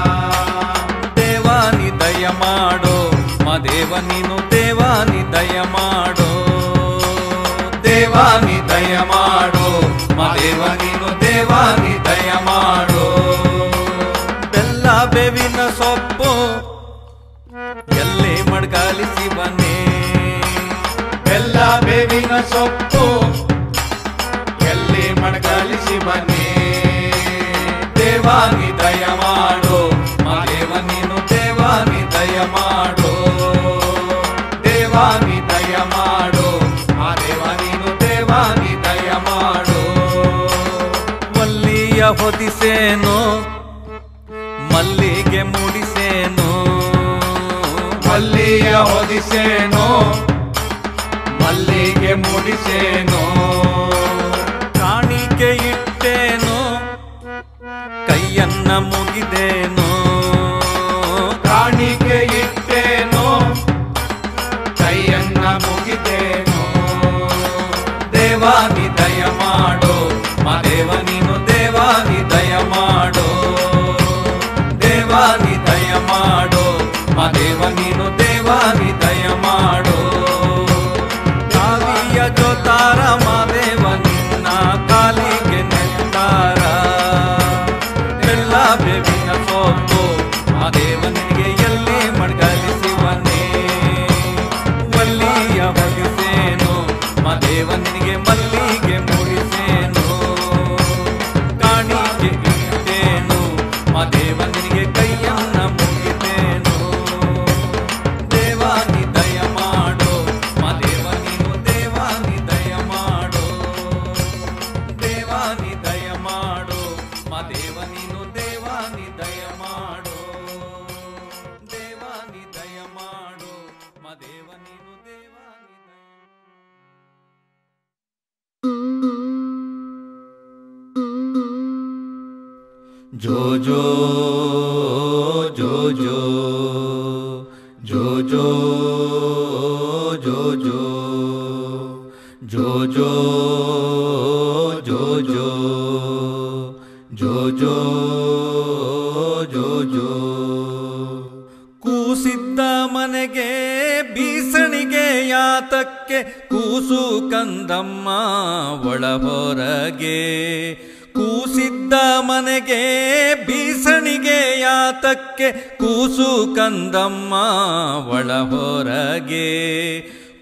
ದೇವಾನಿ ದಯ ಮಾಡೋ ಮಾದೇವ ನೀನು ದೇವಾನಿ ದಯ ಮಾಡೋ ದೇವಾನಿ ದಯ ಮಾಡು ಮಾದೇವ ನೀನು ದೇವಾನಿ ದಯ ಮಾಡು ಬೆಲ್ಲ ಬೇವಿನ ಸೊಪ್ಪು ಎಲ್ಲೇ ಮಡ್ಗಾಲಿ ಶಿವನೇ ಎಲ್ಲ ಬೇವಿನ ಸೊಪ್ಪು ಎಲ್ಲಿ ಮಣಗಾಲಿಸಿ ಬನ್ನಿ ದೇವಾನಿ ದಯ ಮಾಡು ಮಾದೇವ ನೀನು ದೇವಾನಿ ದಯ ಮಾಡು ದೇವಾನಿ ದಯ ಮಾಡು ಮಾದೇವ ನೀನು ದೇವಾನಿ ದಯ ಮಾಡು ಮಲ್ಲಿಯ ಹೊದಿಸೇನು ಮಲ್ಲಿಗೆ ಮುಡಿಸೇನು ಮಲ್ಲಿಯ ಹೊದಿಸೇನು ಮಲ್ಲಿಗೆ ಮುಡಿಸೇನು ಕಾಣಿಕೆ ಇಟ್ಟೇನು ಕೈಯನ್ನ ಮುಗಿದೇನು ಕಾಣಿಕೆ ಇಟ್ಟೇನು ಕೈಯನ್ನ ಮುಗಿತೇನು ದೇವಾನಿ ದಯ ಮಾಡು ಮಾದೇವ ನೀನು ದೇವಾನಿ ದಯ ಮಾಡು ದೇವಾನಿ ದಯ ಮಾಡು ಮಾದೇವ ನೀನು ದೇವಾನಿ ದಯ ಮಾಡು ಕಾವಿಯ ಜೋತಾರ ಮಾದೇವ ನಿನ್ನ ಕಾಲಿಗೆ ನೆತ್ತಾರ ಬೆಲ್ಲ ಬೇವಿನ ಸೊಪ್ಪು ಮಾದೇವನಿಗೆ ಎಲ್ಲಿ ಮಡ್ಗಲಿಸಿವನೇ ಮಲ್ಲಿಯ ಹೊಗಿಸೇನು ಮಾದೇವನಿಗೆ ಮಲ್ಲಿಗೆ ಮುಡಿಸೇನು ಕಾಣಿಕೆ ಇಟ್ಟೇನು ಮಾದೇವನಿಗೆ ಕೈಯನ್ನ ಮುಗಿತೇನು ದೇವಾನಿ ದಯ ಮಾಡೋ ಮಾದೇವ ನೀನು ದೇವಾನಿ ದಯ ಮಾಡೋ ದೇವಾನಿ ದಯ ಮಾಡೋ ಮಾದೇವ ನೀನು ದೇವಾನಿ ದಯ ಮಾಡೋ ದೇವಾನಿ ದಯ ಮಾಡೋ ಮಾದೇವ ನೀನು ದೇವಾನಿ ದಯ ಜೋ ಜೋ ಜೋ ಜೋ ಜೋ ಜೋ ಜೋ ಜೋ ಜೋ ಜೋ ಜೋ ಜೋ ಜೋ ಜೋ ಜೋ ಜೋ ಕೂಸಿದ್ದ ಮನೆಗೆ ಬೀಸಣಿಗೆ ಯಾತಕ್ಕೆ ಕೂಸು ಕಂದಮ್ಮ ಒಳ ಹೊರಗೆ ಕೂಸಿದ್ದ ಮನೆಗೆ ಬೀಸಣಿಗೆ ಯಾತಕ್ಕೆ ಕೂಸು ಕಂದಮ್ಮ ಒಳ ಹೊರಗೆ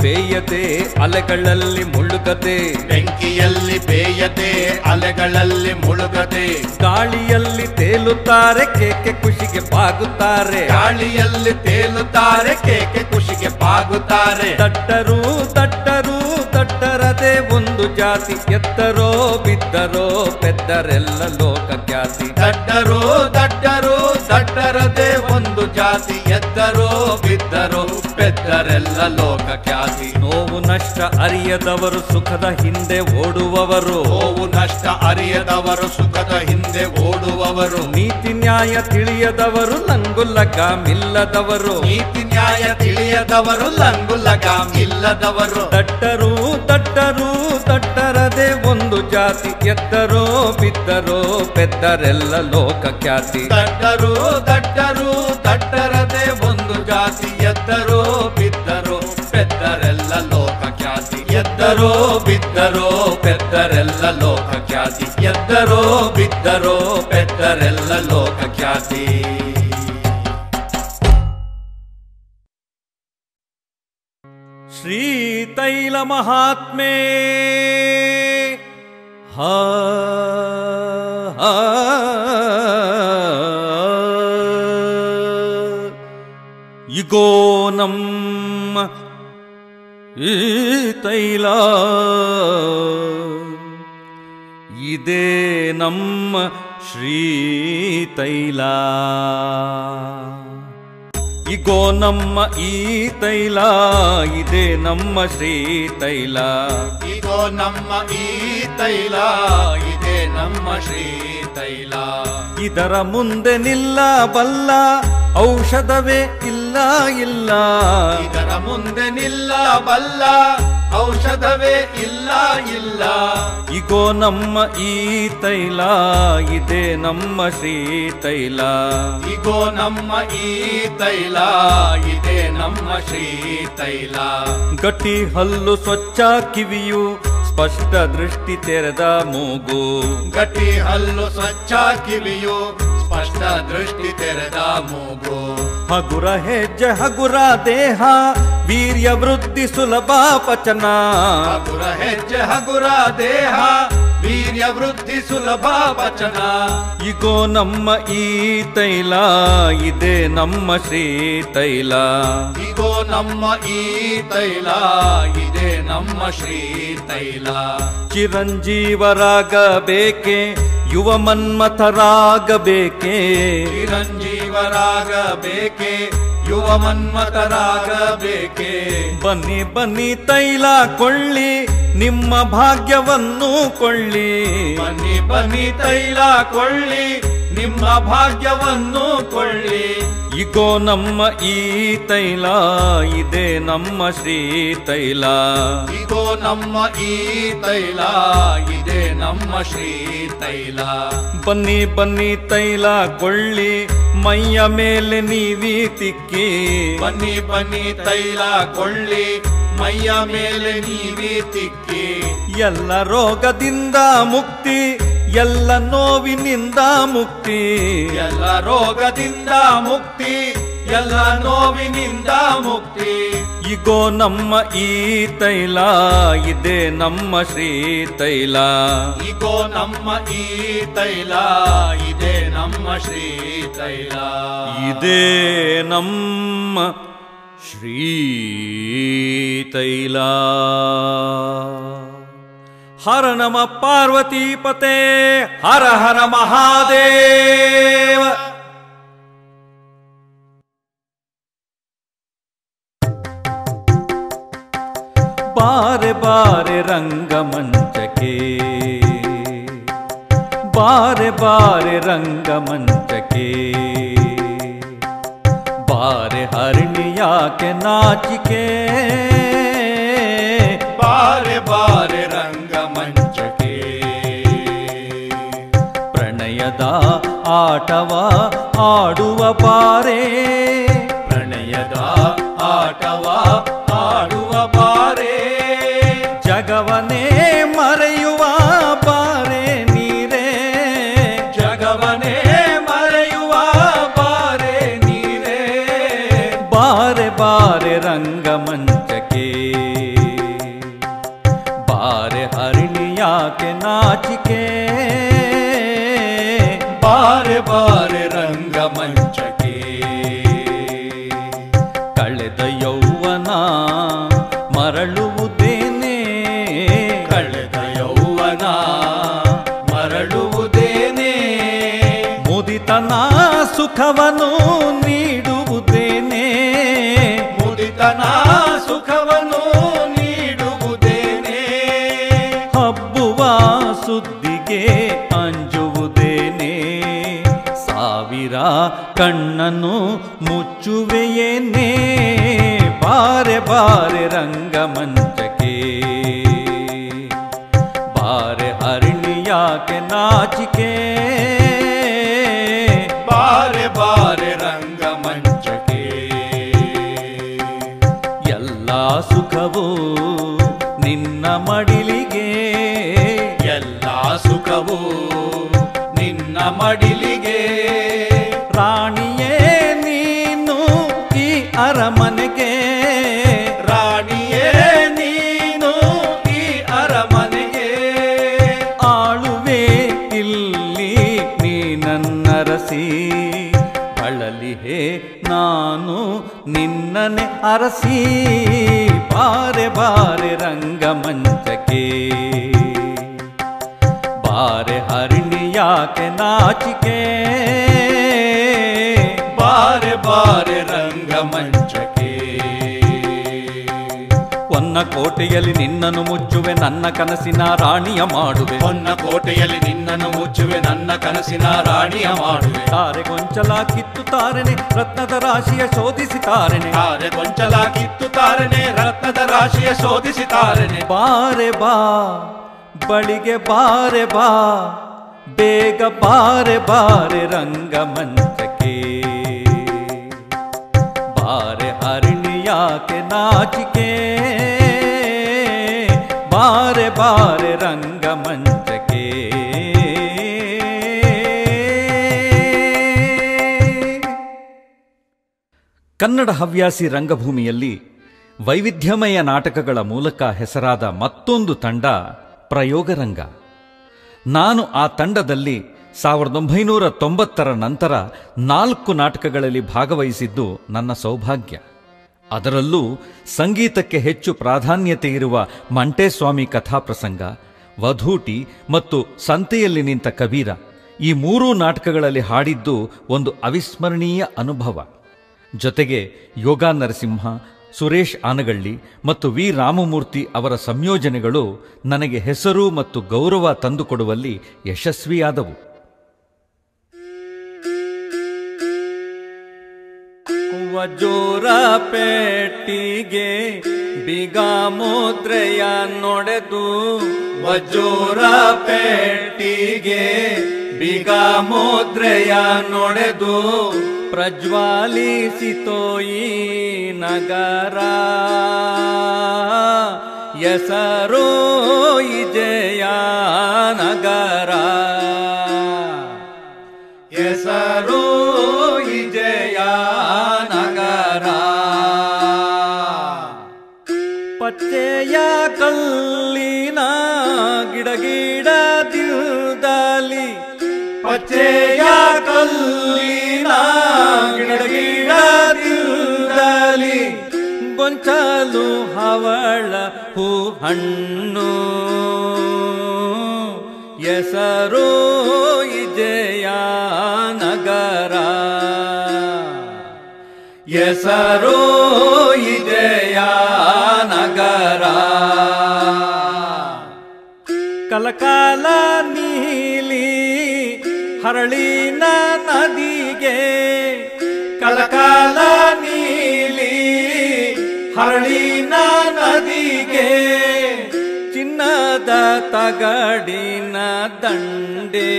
ಬೇಯದೆ ಅಲೆಗಳಲ್ಲಿ ಮುಳುಗದೆ ಬೆಂಕಿಯಲ್ಲಿ ಬೇಯದೆ ಅಲೆಗಳಲ್ಲಿ ಮುಳುಗದೆ ಗಾಳಿಯಲ್ಲಿ ತೇಲುತ್ತಾರೆ ಕೇಕೆ ಖುಷಿಗೆ ಬಾಗುತ್ತಾರೆ ಗಾಳಿಯಲ್ಲಿ ತೇಲುತ್ತಾರೆ ಕೇಕೆ ಖುಷಿಗೆ ಬಾಗುತ್ತಾರೆ ದಟ್ಟರು ದಟ್ಟರು ದಟ್ಟರದೆ ಒಂದು ಜಾತಿ ಎತ್ತರೋ ಬಿದ್ದರೋ ಪೆದ್ದರೆಲ್ಲ ಲೋಕ ಖ್ಯಾತಿ ದಡ್ಡರು ದಡ್ಡರು ದಡ್ಡರದೆ ಒಂದು ಜಾತಿ ಎದ್ದರೋ ಬಿದ್ದರೋ ಪೆದ್ದರೆಲ್ಲ ಲೋಕ ಖ್ಯಾತಿ ನೋವು ನಷ್ಟ ಅರಿಯದವರು ಸುಖದ ಹಿಂದೆ ಓಡುವವರು ನೋವು ನಷ್ಟ ಅರಿಯದವರು ಸುಖದ ಹಿಂದೆ ಓಡುವವರು ನೀತಿ ನ್ಯಾಯ ತಿಳಿಯದವರು ಲಂಗುಲಗ ಮಿಲ್ಲದವರು ನೀತಿ ನ್ಯಾಯ ತಿಳಿಯದವರು ಲಂಗುಲಗಾಮ್ ಇಲ್ಲದವರು ದಟ್ಟರು ದಟ್ಟರು ದಟ್ಟರದೆ ಒಂದು ಜಾತಿ ಎತ್ತರೋ ಬಿದ್ದರೋ ಪೆದ್ದರೆಲ್ಲ ಲೋಕ ಖ್ಯಾತಿ ದಡ್ಡರು ದಡ್ಡರು ದಡ್ಡರದೆ ಒಂದು ಜಾತಿ ಎದ್ದರೋ ಬಿದ್ದರೋ ಪೆದ್ದರೆಲ್ಲ ಲೋಕ ಖ್ಯಾತಿ ಎದ್ದರೋ ಬಿದ್ದರೋ ಪೆದ್ದರೆಲ್ಲ ಲೋಕ ಖ್ಯಾತಿ ಎದ್ದರೋ ಬಿದ್ದರೋ ಪೆದ್ದರೆಲ್ಲ ಲೋಕ ಖ್ಯಾತಿ ಶ್ರೀತೈಲ ಮಹಾತ್ಮೆ ಹಾ ಹಾ. ಇಗೋ ನಮ್ಮ ಈ ತೈಲ ಇದೇ ನಮ್ಮ ಶ್ರೀ ತೈಲ ಇಗೋ ನಮ್ಮ ಈ ತೈಲ ಇದೇ ನಮ್ಮ ಶ್ರೀ ತೈಲ ಇಗೋ ನಮ್ಮ ಈ ತೈಲ ಇದೇ ನಮ್ಮ ಶ್ರೀ ತೈಲ ಇದರ ಮುಂದೆ ನಿಲ್ಲಬಲ್ಲ ಔಷಧವೇ ಇಲ್ಲ ಇಲ್ಲ ಇದರ ಮುಂದೆ ನಿಲ್ಲಬಲ್ಲ ಔಷಧವೇ ಇಲ್ಲ ಇಲ್ಲ ಇಗೋ ನಮ್ಮ ಈ ತೈಲ ಇದೇ ನಮ್ಮ ಶ್ರೀ ತೈಲ ಇಗೋ ನಮ್ಮ ಈ ತೈಲ ಇದೇ ನಮ್ಮ ಶ್ರೀ ತೈಲ ಗಟ್ಟಿ ಹಲ್ಲು ಸ್ವಚ್ಛ ಕಿವಿಯು ಸ್ಪಷ್ಟ ದೃಷ್ಟಿ ತೆರೆದ ಮೂಗು ಗಟ್ಟಿ ಹಲ್ಲು ಸ್ವಚ್ಛ ಕಿವಿಯು ಸ್ಪಷ್ಟ ದೃಷ್ಟಿ ತೆರೆದ ಮೂಗು ಹಗುರ ಹೆಜ್ಜೆ ಹಗುರ ದೇಹ ವೀರ್ಯ ವೃದ್ಧಿ ಸುಲಭ ಪಚನ ಹಗುರ ಹೆಜ್ಜೆ ಹಗುರ ದೇಹ ವೀರ್ಯ ವೃದ್ಧಿ ಸುಲಭ ವಚನ ಇಗೋ ನಮ್ಮ ಈ ತೈಲ ಇದೇ ನಮ್ಮ ಶ್ರೀ ತೈಲ ಇಗೋ ನಮ್ಮ ಈ ತೈಲ ಇದೇ ನಮ್ಮ ಶ್ರೀ ತೈಲ ಚಿರಂಜೀವರಾಗಬೇಕೆ ಯುವ ಮನ್ಮಥರಾಗಬೇಕೆ ಚಿರಂಜೀವರಾಗಬೇಕೆ ಯುವ ಮನ್ಮತರಾಗಬೇಕೆ ಬನ್ನಿ ಬನ್ನಿ ತೈಲ ಕೊಳ್ಳಿ ನಿಮ್ಮ ಭಾಗ್ಯವನ್ನು ಕೊಳ್ಳಿ ಬನ್ನಿ ಬನ್ನಿ ತೈಲ ಕೊಳ್ಳಿ ನಿಮ್ಮ ಭಾಗ್ಯವನ್ನು ಕೊಳ್ಳಿ ಇಗೋ ನಮ್ಮ ಈ ತೈಲ ಇದೇ ನಮ್ಮ ಶ್ರೀ ತೈಲ ಇಗೋ ನಮ್ಮ ಈ ತೈಲ ಇದೇ ನಮ್ಮ ಶ್ರೀ ತೈಲ ಬನ್ನಿ ಬನ್ನಿ ತೈಲ ಕೊಳ್ಳಿ ಮೈಯ ಮೇಲೆ ನೀವಿ ತಿಕ್ಕಿ ಬನ್ನಿ ಬನ್ನಿ ತೈಲ ಕೊಳ್ಳಿ ಮೈಯ ಮೇಲೆ ನೀವೇ ತಿಕ್ಕಿ ಎಲ್ಲ ರೋಗದಿಂದ ಮುಕ್ತಿ ಎಲ್ಲ ನೋವಿನಿಂದ ಮುಕ್ತಿ ಎಲ್ಲ ರೋಗದಿಂದ ಮುಕ್ತಿ ಎಲ್ಲ ನೋವಿನಿಂದ ಮುಕ್ತಿ ಇಗೋ ನಮ್ಮ ಈ ತೈಲ ಇದೇ ನಮ್ಮ ಶ್ರೀ ತೈಲ ಇಗೋ ನಮ್ಮ ಈ ತೈಲ ಇದೇ ನಮ್ಮ ಶ್ರೀ ತೈಲ ಇದೇ ನಮ್ಮ ಶ್ರೀ ತೈಲ ಹರ ನಮ ಪಾರ್ವತೀಪತೆ ಹರ ಹರ ಮಹಾದೇವ ಬಾರೆ ಬಾರೆ ರಂಗಮಂಚಕ್ಕೆ ಬಾರೆ ಬಾರೆ ರಂಗಮಂಚಕ್ಕೆ ಬಾರೆ ಹರಿಣಿಯಾಕೆ ನಾಚಿಕೆ ಬಾರೆ ಬಾರೆ ರಂಗಮಂಚಕ್ಕೆ ಪ್ರಣಯದ ಆಟವ ಆಡುವ ಬಾರೆ ಪ್ರಣಯದ ಆಟವ ಆಡುವ ಬಾರೆ ಜಗವನೇ ಮರೆಯುವ ಬಾರೆ ನೀರೇ ಜಗವನೇ ಮರೆಯುವ ಬಾರೆ ನೀರೇ ಬಾರೆ ಬಾರೆ ರಂಗಮಂಚಕ್ಕೆ ಹರಿಣಿ ಯಾಕೆ ನಾಚಿಕೆ ಬಾರೆ ಬಾರೆ ರಂಗಮಂಚಕ್ಕೆ ಕಳೆದ ಯೌವನ ಮರಳುವುದೇನೆ ಕಳೆದ ಯೌವನ ಮರಳುವುದೇನೆ ಮುದಿತನ ಸುಖವನ್ನು ನೀಡುವುದೇನೆ ಮುದಿತನ ಸುಖವನ್ನು ನೀಡುವುದೇನೆ ಹಬ್ಬುವ ಸುದ್ದಿಗೆ ಅಂಜುವುದೇನೆ ಸಾವಿರ ಕಣ್ಣನ್ನು ಮುಚ್ಚುವೆಯೇನೆ ಬಾರೆ ಬಾರೆ ರಂಗಮಂಚಕ್ಕೆ ಬಾರೆ ಹರಿಣಿ ಯಾಕೆ ನಾಚಿಕೆ ಬಾರೆ ಬಾರೆ ರಂಗಮಂಚಕ್ಕೆ ಎಲ್ಲ ಸುಖವು ನಿನ್ನ ಮಡಿಲಿಗೆ ಎಲ್ಲ ಸುಖವು ನಿನ್ನ ಮಡಿಲಿಗೆ ರಾಣಿಯೇ ನೀನು ಈ ಅರಮನೆಗೆ ರಾಣಿಯೇ ನೀನು ಈ ಅರಮನೆಗೆ ಆಳುವೆ ಇಲ್ಲಿ ನೀ ನನ್ನರಸಿ ಬಳಲಿಹೆ ನಾನು ನಿನ್ನನೆ ಅರಸಿ ಬಾರೆ ಬಾರೆ ರಂಗಮಂಚಕ್ಕೆ ಬಾರೆ ಹರಿಣಿ ಯಾಕೆ ನಾಚಿಕೆ ಬಾರೆ ಬಾರೆ ರಂಗಮಂಚಕ್ಕೆ ಒನ್ನ ಕೋಟೆಯಲ್ಲಿ ನಿನ್ನನ್ನು ಮುಚ್ಚುವೆ ನನ್ನ ಕನಸಿನ ರಾಣಿಯ ಮಾಡುವೆ ಹೊನ್ನ ಕೋಟೆಯಲ್ಲಿ ನಿನ್ನನ್ನು ಮುಚ್ಚುವೆ ನನ್ನ ಕನಸಿನ ರಾಣಿಯ ಮಾಡುವೆ ತಾರೆ ಗೊಂಚಲ ಕಿತ್ತು ತಾರೆನೆ ರತ್ನದ ರಾಶಿಯ ಶೋಧಿಸಿ ತಾರೆನೆ ತಾರೆ ಗೊಂಚಲ ಕಿತ್ತು ತಾರನೆ ರತ್ನದ ರಾಶಿಯ ಶೋಧಿಸಿ ತಾರನೆ ಬಾರೆ ಬಾ ಬಳಿಗೆ ಬಾರೆ ಬಾ ಬೇಗ ಬಾರೆ ಬಾರೆ ರಂಗಮಂಚಕ್ಕೆ ಬಾರೆ ಹರಿಣಿ ಯಾಕೆ ನಾಚಿಕೆ ಬಾರೆ ಬಾರೆ ರಂಗಮಂಚಕ್ಕೆ ಕನ್ನಡ ಹವ್ಯಾಸಿ ರಂಗಭೂಮಿಯಲ್ಲಿ ವೈವಿಧ್ಯಮಯ ನಾಟಕಗಳ ಮೂಲಕ ಹೆಸರಾದ ಮತ್ತೊಂದು ತಂಡ ಪ್ರಯೋಗರಂಗ ನಾನು ಆ ತಂಡದಲ್ಲಿ ಸಾವಿರದ ಒಂಬೈನೂರ ತೊಂಬತ್ತರ ನಂತರ ನಾಲ್ಕು ನಾಟಕಗಳಲ್ಲಿ ಭಾಗವಹಿಸಿದ್ದು ನನ್ನ ಸೌಭಾಗ್ಯ ಅದರಲ್ಲೂ ಸಂಗೀತಕ್ಕೆ ಹೆಚ್ಚು ಪ್ರಾಧಾನ್ಯತೆ ಇರುವ ಮಂಟೇಸ್ವಾಮಿ ಕಥಾಪ್ರಸಂಗ ವಧೂಟಿ ಮತ್ತು ಸಂತೆಯಲ್ಲಿ ನಿಂತ ಕಬೀರ ಈ ಮೂರೂ ನಾಟಕಗಳಲ್ಲಿ ಹಾಡಿದ್ದು ಒಂದು ಅವಿಸ್ಮರಣೀಯ ಅನುಭವ ಜೊತೆಗೆ ಯೋಗ ನರಸಿಂಹ ಸುರೇಶ್ ಆನಗಳ್ಳಿ ಮತ್ತು ವಿ ರಾಮಮೂರ್ತಿ ಅವರ ಸಂಯೋಜನೆಗಳು ನನಗೆ ಹೆಸರು ಮತ್ತು ಗೌರವ ತಂದುಕೊಡುವಲ್ಲಿ ಯಶಸ್ವಿಯಾದವು ವಜೋರ ಪೇಟಿಗೆ ಬಿಗ ಮುದ್ರೆಯ ನೋಡೆದು ವಜೋರ ಪೇಟಿಗೆ ಬಿಗ ಮುದ್ರೆಯ ನೋಡೆದು ಪ್ರಜ್ವಾಲಿಸಿತೋಯಿ ನಗರ ಹೆಸರೋ ಜಯ ನಗರ ಹೆಸರು ವಿಜಯ ನಗರ ಪಚ್ಚೆಯ ಕಲ್ಲಿನ ಗಿಡಗಿಡದಿಲ್ದಲಿ ಪಚ್ಚೆಯ ಕಲ್ಲಿನ ಗಿಡಗಿಡದಿಂದಲಿ ಗೊಂಚಲು ಹವಳ ಹೂ ಹಣ್ಣು ಹೆಸರೋ ಜಯ ನಗರ ಹೆಸರು ವಿಜಯ ನಗರ ಕಲಕಾಲ ನೀಲಿ ಹರಳಿನ ನದಿಗೆ ಕಲಕಾಲ ನೀಲಿ ಹರಳಿನ ನದಿಗೆ ಚಿನ್ನದ ತಗಡಿನ ದಂಡೆ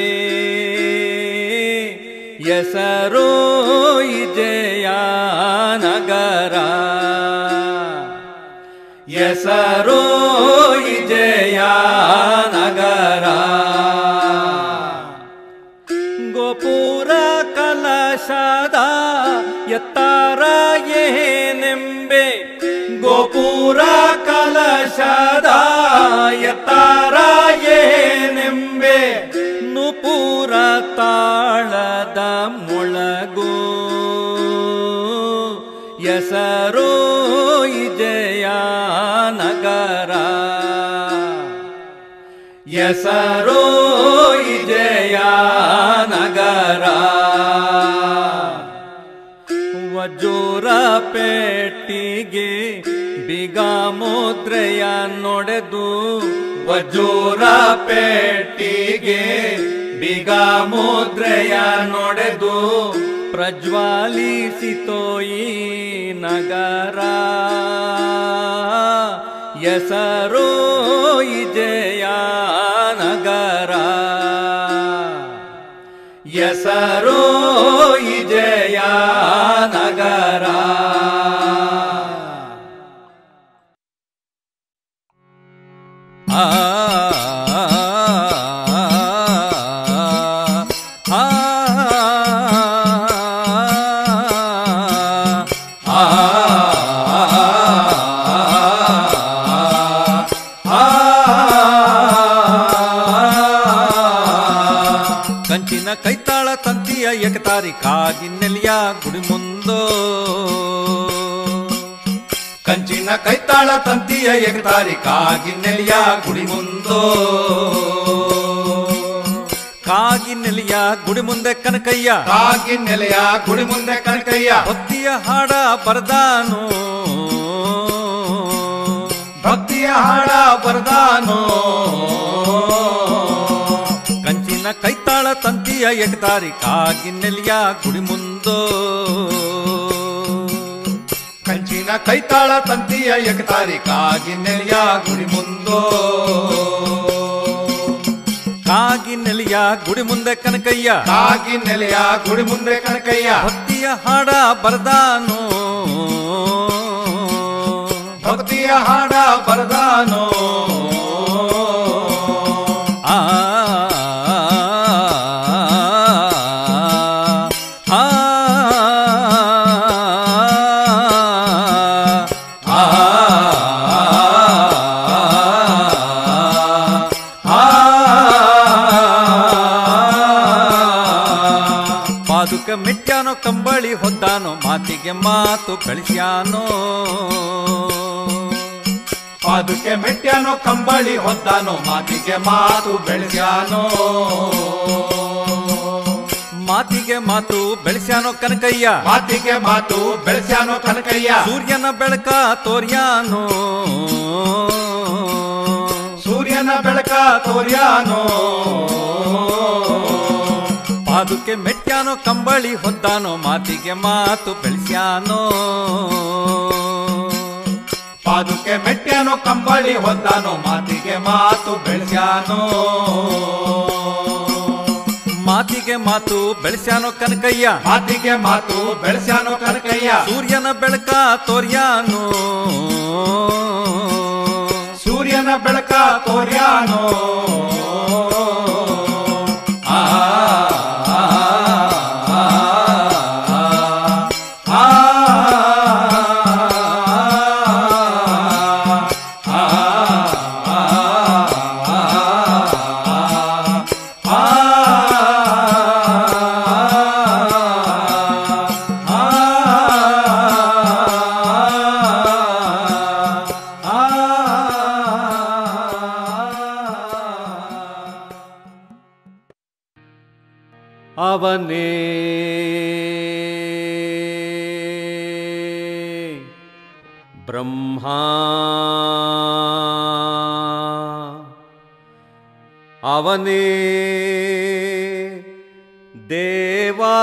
ಹೆಸರೋ ಜಯ ನಗರ ಹೆಸರು ವಿಜಯ ನಗರ ಗೋಪುರ ಕಲಶದ ಎತ್ತರ ಏನೆಂಬೆ ಗೋಪುರ ಕಲಶದ ಎತ್ತರ ಹೆಸರೋ ವಿಜಯ ನಗರ ಹೆಸರೋ ವಿಜಯ ನಗರ ವಜೂರ ಪೇಟಿಗೆ ಬಿಗ ಮುದ್ರೆಯ ನೋಡೆದು ವಜೂರ ಪೇಟಿಗೆ ಬಿಗ ಮುದ್ರೆಯ ನೋಡೆದು ಪ್ರಜ್ವಾಲಿಸಿತೋ ಈ ನಗರ ಹೆಸರೋ ವಿಜಯ ನಗರ ಹೆಸರೋ ವಿಜಯ ನಗರ ಆ ಆ ಕಂಚಿನ ಕೈತಾಳ ತಂತಿಯ ಎಕತಾರಿ ಕಾಗಿ ನೆಲಿಯ ಗುಡಿ ಮುಂದೋ ಕಂಚಿನ ಕೈತಾಳ ತಂತಿಯ ಎಗತಾರಿ ಕಾಗಿ ನೆಲಿಯ ಗುಡಿ ಮುಂದೋ ಕಾಗಿ ನೆಲಿಯ ಗುಡಿ ಮುಂದೆ ಕನಕಯ್ಯ ಕಾಗಿ ನೆಲೆಯ ಗುಡಿ ಮುಂದೆ ಕನಕಯ್ಯ ಭಕ್ತಿಯ ಹಾಡ ಬರದಾನು ಭಕ್ತಿಯ ಹಾಡ ಬರದಾನೋ ಕಂಚಿನ ಕೈತಾಳ ತಂತಿಯ ಎಕತಾರಿ ಕಾಗಿ ನೆಲಿಯ ಗುಡಿ ಮುಂದೋ ಕಂಚಿನ ಕೈತಾಳ ತಂತಿಯ ಎಗತಾರಿ ಕಾಗಿ ನೆಲೆಯ ಗುಡಿ ಮುಂದೋ ಕಾಗಿ ನೆಲಿಯ ಗುಡಿ ಮುಂದೆ ಕನಕಯ್ಯ ಕಾಗಿ ನೆಲೆಯ ಗುಡಿ ಮುಂದೆ ಕನಕಯ್ಯ ಭಕ್ತಿಯ ಹಾಡ ಬರದಾನು ಭಕ್ತಿಯ ಹಾಡ ಬರದಾನೋ ಆ ಆ ಪಾದುಕ ಮೆಟ್ಟ್ಯಾನೋ ಕಂಬಳಿ ಹೊದ್ದಾನೋ ಮಾತಿಗೆ ಮಾತು ಕಳಿಸ್ಯಾನೋ ಪಾದುಕೆ ಮೆಟ್ಟ್ಯಾನೋ ಕಂಬಳಿ ಹೊದ್ದಾನೋ ಮಾತಿಗೆ ಮಾತು ಬೆಳೆಸ್ಯಾನೋ ಮಾತಿಗೆ ಮಾತು ಬೆಳೆಸ್ಯಾನೋ ಕನಕಯ್ಯ ಮಾತಿಗೆ ಮಾತು ಬೆಳೆಸ್ಯಾನೋ ಕನಕಯ್ಯ ಸೂರ್ಯನ ಬೆಳಕ ತೋರ್ಯಾನೋ ಸೂರ್ಯನ ಬೆಳಕ ತೋರ್ಯಾನೋ ಪಾದುಕೆ ಮೆಟ್ಟ್ಯಾನೋ ಕಂಬಳಿ ಹೊದ್ದಾನೋ ಮಾತಿಗೆ ಮಾತು ಬೆಳೆಸ್ಯಾನೋ ಪಾದುಕೆ ಮೆಟ್ಟ್ಯಾನೋ ಕಂಬಳಿ ಹೊದ್ದಾನೋ ಮಾತಿಗೆ ಮಾತು ಬೆಳೆಸ್ಯಾನೋ ಮಾತಿಗೆ ಮಾತು ಬೆಳೆಸ್ಯಾನೋ ಕನಕಯ್ಯ ಮಾತಿಗೆ ಮಾತು ಬೆಳೆಸ್ಯಾನೋ ಕನಕಯ್ಯ ಸೂರ್ಯನ ಬೆಳಕ ತೋರ್ಯಾನೋ ಸೂರ್ಯನ ಬೆಳಕ ತೋರ್ಯಾನೋ ಆ ಆ, ಆ, ಆ, ಅವನೇ ಬ್ರಹ್ಮ ಅವನೇ ದೇವಾ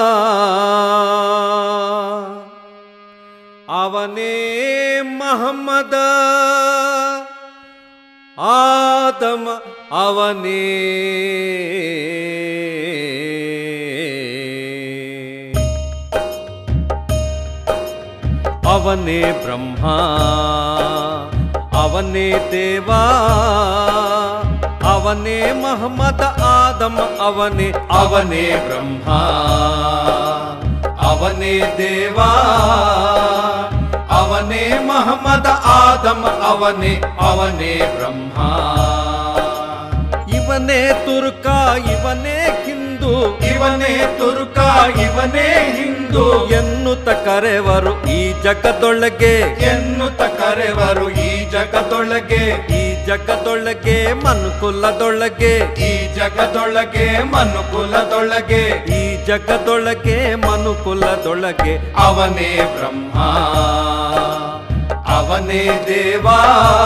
ಅವನೇ ಮಹಮ್ಮದ ಆದಮ ಅವನೇ ಅವನೇ ಬ್ರಹ್ಮ ಅವನೇ ದೇವಾ ಅವನೇ ಮಹಮ್ಮದ ಆದಮ ಅವನೇ ಅವನೇ ಬ್ರಹ್ಮ ಅವನೇ ದೇವಾ ಅವನೇ ಮಹಮ್ಮದ ಆದಮ ಅವನೇ ಅವನೇ ಬ್ರಹ್ಮ ಇವನೇ ತುರ್ಕ ಇವನೇ ಹಿಂದೂ ಹಿಂದೂ ಇವನೇ ತುರ್ಕ ಇವನೇ ಹಿಂದೂ ಎನ್ನುತ್ತ ಕರೆವರು ಈ ಜಗದೊಳಗೆ ಎನ್ನುತ್ತ ಕರೆವರು ಈ ಜಗದೊಳಗೆ ಈ ಜಗದೊಳಗೆ ಮನುಕುಲದೊಳಗೆ ಈ ಜಗದೊಳಗೆ ಮನುಕುಲದೊಳಗೆ ಈ ಜಗದೊಳಗೆ ಮನುಕುಲದೊಳಗೆ ಅವನೇ ಬ್ರಹ್ಮ ಅವನೇ ದೇವಾ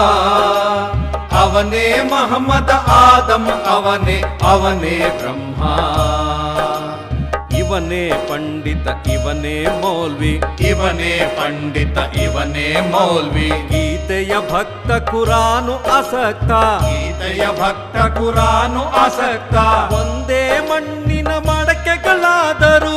ಅವನೇ ಮಹಮ್ಮದ ಆದಂ ಅವನೇ ಅವನೇ ಬ್ರಹ್ಮ ಇವನೇ ಪಂಡಿತ ಇವನೇ ಮೌಲ್ವಿ ಇವನೇ ಪಂಡಿತ ಇವನೇ ಮೌಲ್ವಿ ಗೀತೆಯ ಭಕ್ತ ಕುರಾನು ಅಸಕ್ತ ಗೀತೆಯ ಭಕ್ತ ಕುರಾನು ಆಸಕ್ತ ಒಂದೇ ಮಣ್ಣಿನ ಮಡಕೆಗಳಾದರೂ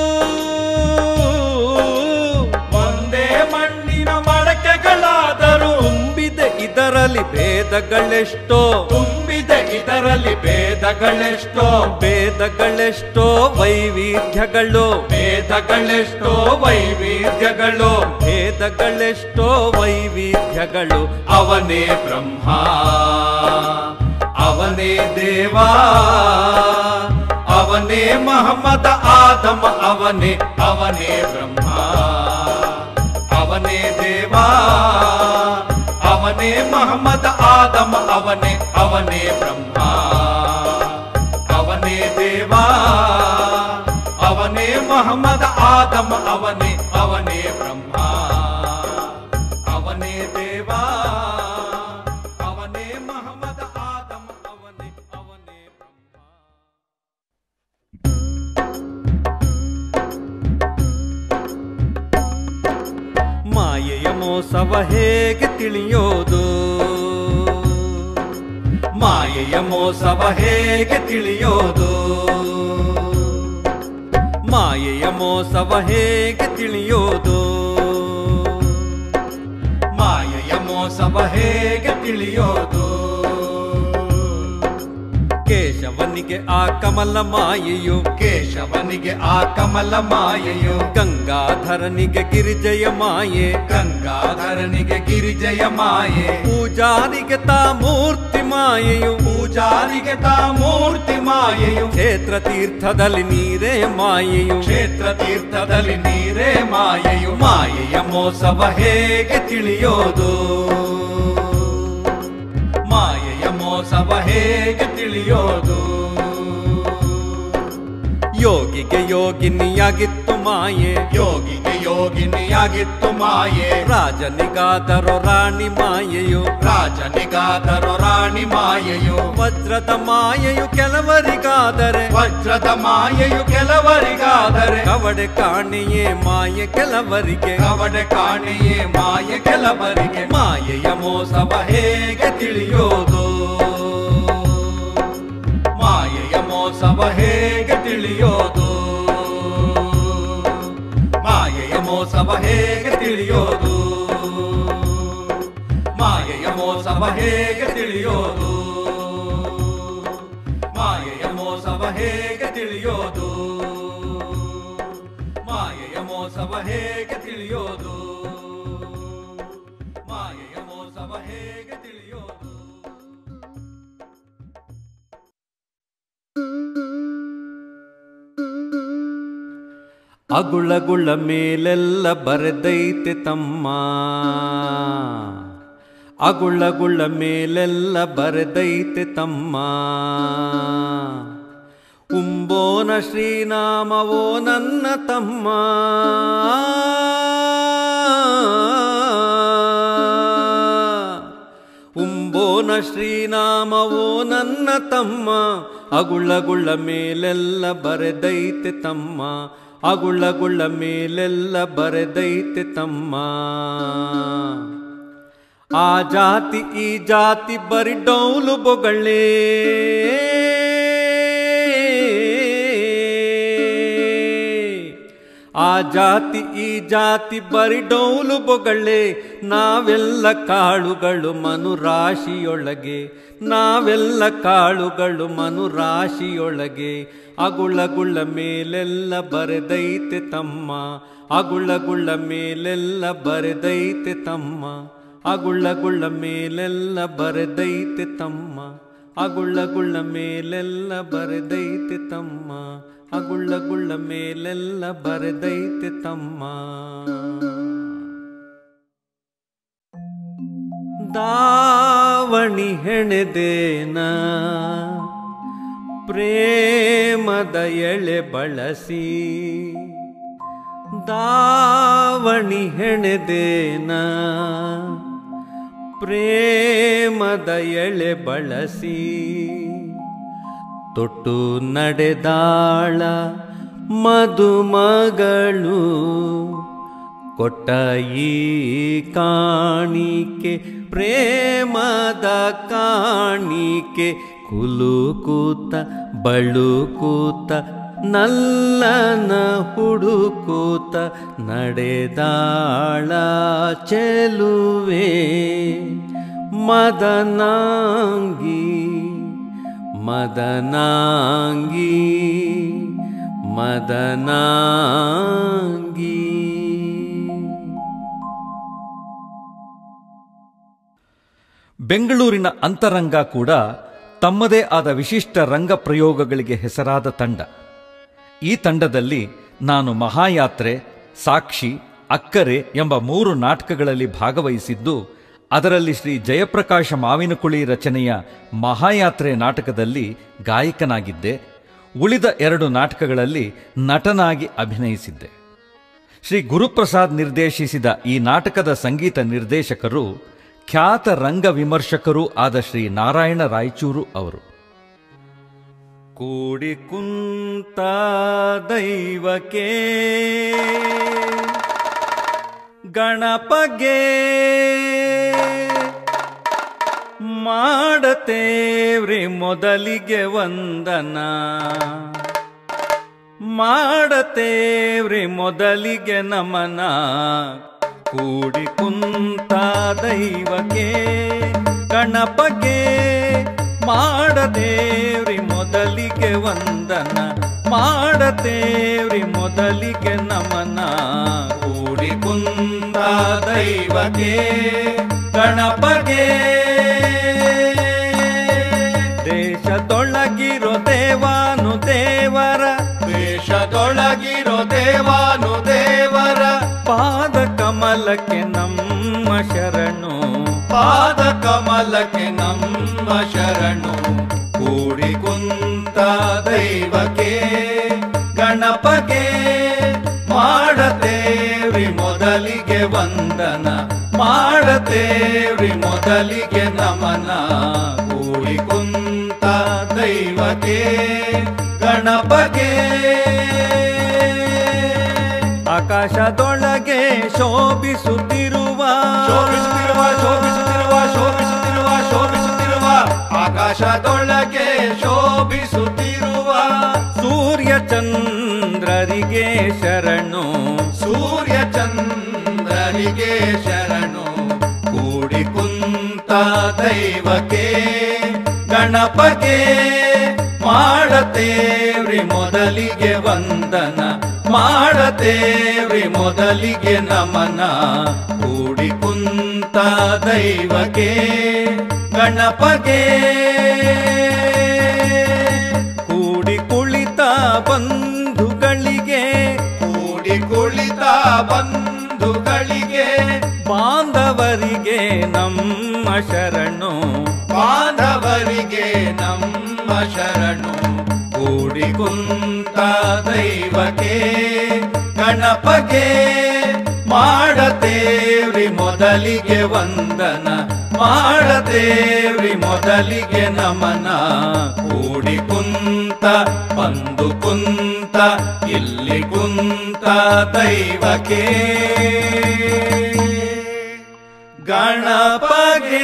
ಒಂದೇ ಮಣ್ಣಿನ ಮಡಕೆಗಳಾದರೂ ತುಂಬಿದೆ ಇದರಲ್ಲಿ ಭೇದಗಳೆಷ್ಟೋ ತುಂಬಿದೆ ಇದರಲ್ಲಿ ಭೇದಗಳೆಷ್ಟೋ ಭೇದಗಳೆಷ್ಟೋ ವೈವಿಧ್ಯಗಳು ಭೇದಗಳೆಷ್ಟೋ ವೈವಿಧ್ಯಗಳು ಭೇದಗಳೆಷ್ಟೋ ವೈವಿಧ್ಯಗಳು ಅವನೇ ಬ್ರಹ್ಮ ಅವನೇ ದೇವಾ ಅವನೇ ಮಹಮ್ಮದ ಆದಮ ಅವನೇ ಅವನೇ ಬ್ರಹ್ಮ ಅವನೇ ದೇವಾ ಅವನೇ ಮಹಮ್ಮದ ಆದಮ ಅವನೇ ಅವನೇ ಬ್ರಹ್ಮ ಅವನೇ ದೇವಾ ಅವನೇ ಮಹಮ್ಮದ ಆದಮ ಅವನೇ ಅವನೇ ಬ್ರಹ್ಮ ಅವನೇ ದೇವಾ ಅವನೇ ಮಹಮ್ಮದ ಆದಮ ಅವನೇ ಅವನೇ ಬ್ರಹ್ಮ ಮಾಯೆಯ ಮೋಸವ ಹೇಗೆ ತಿಳಿಯೋದು ಮಾಯೆಯ ಮೋಸವ ಹೇಗೆ ತಿಳಿಯೋದು ಮಾಯೆಯ ಮೋಸವ ಹೇಗೆ ತಿಳಿಯೋದು ಮಾಯೆಯ ಮೋಸವ ಹೇಗೆ ತಿಳಿಯೋದು ಕೇಶವನಿಗೆ ಆ ಕಮಲ ಮಾಯೆಯು ಕೇಶವನಿಗೆ ಆ ಕಮಲ ಮಾಯೆಯು ಗಂಗಾಧರನಿಗೆ ಗಿರಿಜಯ ಮಾಯೆ ಗಂಗಾಧರನಿಗೆ ಗಿರಿಜಯ ಮಾಯೆ ಪೂಜಾರಿಗೆ ತಾ ಮೂರ್ತಿ ಮಾಯೆಯು ಪೂಜಾರಿಗೆ ತಾ ಮೂರ್ತಿ ಮಾಯೆಯು ಕ್ಷೇತ್ರ ತೀರ್ಥದಲ್ಲಿ ನೀರೇ ಮಾಯೆಯು ಕ್ಷೇತ್ರ ತೀರ್ಥದಲ್ಲಿ ನೀರೇ ಮಾಯೆಯು ಮಾಯೆಯ ಮೋಸವ ಹೇಗೆ ತಿಳಿಯೋದು ಮಾಯೆಯ ಮೋಸವ ಹೇಗೆ ತಿಳಿಯೋದು ಯೋಗಿಗೆ ಯೋಗಿನಿಯಾಗಿತ್ತು ಮಾಯೆ ಯೋಗಿಗೆ ಯೋಗಿನಿಯಾಗಿತ್ತು ಮಾಯೆ ರಾಜನಿಗಾದರೋ ರಾಣಿ ಮಾಯೆಯು ರಾಜನಿಗಾದರೋ ರಾಣಿ ಮಾಯೆಯು ವಜ್ರದ ಮಾಯೆಯು ಕೆಲವರಿಗಾದರೆ ವಜ್ರದ ಮಾಯೆಯು ಕೆಲವರಿಗಾದರೆ ಕವಡೆ ಕಾಣಿಯೇ ಮಾಯೆ ಕೆಲವರಿಗೆ ಕವಡೆ ಕಾಣೆಯೇ ಮಾಯೆ ಕೆಲವರಿಗೆ ಮಾಯೆಯ ಮೋಸವ ಹೇಗೆ ತಿಳಿಯೋದು ಮಾಯೆಯ ಮೋಸವ ಹೇಗೆ ತಿಳಿಯೋದು ಮಾಯೆಯ ಮೋಸವ ಹೇಗೆ ತಿಳಿಯೋದು ಮಾಯೆಯ ಮೋಸವ ಹೇಗೆ ತಿಳಿಯೋದು ಮಾಯೆಯ ಮೋಸವ ಹೇಗೆ ತಿಳಿಯೋದು ಮಾಯೆಯ ಮೋಸವ ಹೇಗೆ ತಿಳಿಯೋದು ಮಾಯೆಯ ಮೋಸವ ಹೇಗೆ ತಿಳಿಯೋದು ಅಗುಳಗುಳ ಮೇಲೆಲ್ಲ ಬರೆದೈತೆ ತಮ್ಮ ಅಗುಳಗುಳ ಮೇಲೆಲ್ಲ ಬರೆದೈತೆ ತಮ್ಮ ಉಂಬೋನ ಶ್ರೀನಾಮವೋ ನನ್ನ ತಮ್ಮ ಉಂಬೋನ ಶ್ರೀನಾಮವೋ ನನ್ನ ತಮ್ಮ ಅಗುಳಗುಳ ಮೇಲೆಲ್ಲ ಬರೆದೈತೆ ತಮ್ಮ ಅಗುಳಗುಳ ಮೇಲೆಲ್ಲ ಬರೆದೈತೆ ತಮ್ಮ ಆ ಜಾತಿ ಈ ಜಾತಿ ಬರಿ ಡೌಲು ಬೊಗಳೇ ಆ ಜಾತಿ ಈ ಜಾತಿ ಬರಿ ಡೌಲು ಬೊಗಳೇ ನಾವೆಲ್ಲ ಕಾಳುಗಳು ಮನುರಾಶಿಯೊಳಗೆ ನಾವೆಲ್ಲ ಕಾಳುಗಳು ಮನುರಾಶಿಯೊಳಗೆ ಅಗುಳಗುಳ ಮೇಲೆಲ್ಲ ಬರೆದೈತೆ ತಮ್ಮ ಅಗುಳಗುಳ ಮೇಲೆಲ್ಲ ಬರೆದೈತೆ ತಮ್ಮ ಅಗುಳಗುಳ ಮೇಲೆಲ್ಲ ಬರೆದೈತೆ ತಮ್ಮ ಅಗುಳ್ಳ ಗುಳ್ಳ ಮೇಲೆಲ್ಲ ಬರೆದೈತೆ ತಮ್ಮ ಅಗುಳ್ಳ ಗುಳ್ಳ ಮೇಲೆಲ್ಲ ಬರೆದೈತೆ ತಮ್ಮ ದಾವಣಿ ಹೆಣೆದೇನ ಪ್ರೇಮದ ಎಳೆ ಬಳಸಿ ದಾವಣಿ ಹೆಣೆದೇನ ಪ್ರೇಮದ ಎಳೆ ಬಳಸಿ ತೊಟ್ಟು ನಡೆದಾಳ ಮದುಮಗಳು ಕೊಟ್ಟ ಈ ಕಾಣಿಕೆ ಪ್ರೇಮದ ಕಾಣಿಕೆ ಕುಲುಕೂತ ಬಳುಕೂತ ನಲ್ಲನ ಹುಡುಕೂತ ನಡೆದಾಳ ಚೆಲುವೆ ಮದನಾಂಗಿ ಮದನಾಂಗಿ ಮದನಾಂಗಿ ಬೆಂಗಳೂರಿನ ಅಂತರಂಗ ಕೂಡ ತಮ್ಮದೇ ಆದ ವಿಶಿಷ್ಟ ರಂಗ ಪ್ರಯೋಗಗಳಿಗೆ ಹೆಸರಾದ ತಂಡ ಈ ತಂಡದಲ್ಲಿ ನಾನು ಮಹಾಯಾತ್ರೆ ಸಾಕ್ಷಿ ಅಕ್ಕರೆ ಎಂಬ ಮೂರು ನಾಟಕಗಳಲ್ಲಿ ಭಾಗವಹಿಸಿದ್ದು ಅದರಲ್ಲಿ ಶ್ರೀ ಜಯಪ್ರಕಾಶ ಮಾವಿನಕುಳಿ ರಚನೆಯ ಮಹಾಯಾತ್ರೆ ನಾಟಕದಲ್ಲಿ ಗಾಯಕನಾಗಿದ್ದೆ ಉಳಿದ ಎರಡು ನಾಟಕಗಳಲ್ಲಿ ನಟನಾಗಿ ಅಭಿನಯಿಸಿದ್ದೆ ಶ್ರೀ ಗುರುಪ್ರಸಾದ್ ನಿರ್ದೇಶಿಸಿದ ಈ ನಾಟಕದ ಸಂಗೀತ ನಿರ್ದೇಶಕರು ಖ್ಯಾತ ರಂಗ ವಿಮರ್ಶಕರೂ ಆದ ಶ್ರೀ ನಾರಾಯಣ ರಾಯಚೂರು ಅವರು ಕೂಡಿ ಕುಂತ ದೈವಕ್ಕೆ ಗಣಪಗೆ ಮಾಡತೇವ್ರಿ ಮೊದಲಿಗೆ ವಂದನ ಮಾಡತೇವ್ರಿ ಮೊದಲಿಗೆ ನಮನ ಕೂಡಿ ಕುಂತ ದೈವಕ್ಕೆ ಗಣಪಗೆ ಮಾಡದೇವ್ರಿ ಮೊದಲಿಗೆ ವಂದನ ಮಾಡತೇವ್ರಿ ಮೊದಲಿಗೆ ನಮನ ಕೂಡಿ ಕುಂದ ದೈವಕ್ಕೆ ಗಣಪಗೆ ದೇಶದೊಳಗಿರೋ ದೇವಾನು ದೇವರ ದೇಶದೊಳಗಿರೋ ದೇವಾನು ದೇವರ ಪಾದ ಕಮಲಕ್ಕೆ ನಮ್ಮ ಶರಣು ಪಾದ ಕಮಲಕ್ಕೆ ನಮ್ಮ ಶರಣು ಕೂಡಿ ಕುಂತ ದೈವಕ್ಕೆ ಗಣಪಗೆ ಮಾಡತೇವ್ರಿ ಮೊದಲಿಗೆ ವಂದನ ಮಾಡತೇವ್ರಿ ಮೊದಲಿಗೆ ನಮನ ಕೂಡಿ ಕುಂತ ದೈವಕ್ಕೆ ಗಣಪಗೆ ಆಕಾಶದೊಳಗೆ ಶೋಭಿಸುತ್ತಿರುವ ಶೋಭಿಸುತ್ತಿರುವ ಶೋಭಿಸುತ್ತಿರುವ ಶೋಭಿಸುತ್ತಿರುವ ಶೋಭಿಸುತ್ತಿರುವ ಆಕಾಶದೊಳಗೆ ಶೋಭಿಸುತ್ತಿರುವ ಸೂರ್ಯ ಚಂದ್ರರಿಗೆ ಶರಣು ಸೂರ್ಯ ಚಂದ್ರರಿಗೆ ಶರಣು ಕೂಡಿ ಕುಂತ ದೈವಕ್ಕೆ ಗಣಪಗೆ ಮಾಡತೇವ್ರಿ ಮೊದಲಿಗೆ ವಂದನ ಮಾಡತೇವ್ರಿ ಮೊದಲಿಗೆ ನಮನ ಕೂಡಿ ಕುಂತ ದೈವಕ್ಕೆ ಗಣಪಗೆ ಕೂಡಿ ಕುಳಿತ ಬಂಧುಗಳಿಗೆ ಕೂಡಿ ಕುಳಿತ ಬಂಧುಗಳಿಗೆ ಬಾಂಧವರಿಗೆ ನಮ್ಮ ಶರಣು ಬಾಂಧವರಿಗೆ ನಮ್ಮ ಶರಣು ಕೂಡಿ ಕುಂತ ದೈವಕ್ಕೆ ಗಣಪಗೆ ಮಾಡತೇವ್ರಿ ಮೊದಲಿಗೆ ವಂದನ ಮಾಡತೇವ್ರಿ ಮೊದಲಿಗೆ ನಮನ ಕೂಡಿ ಕುಂತ ಬಂದು ಕುಂತ ಇಲ್ಲಿ ಕುಂತ ದೈವಕ್ಕೆ ಗಣಪಗೆ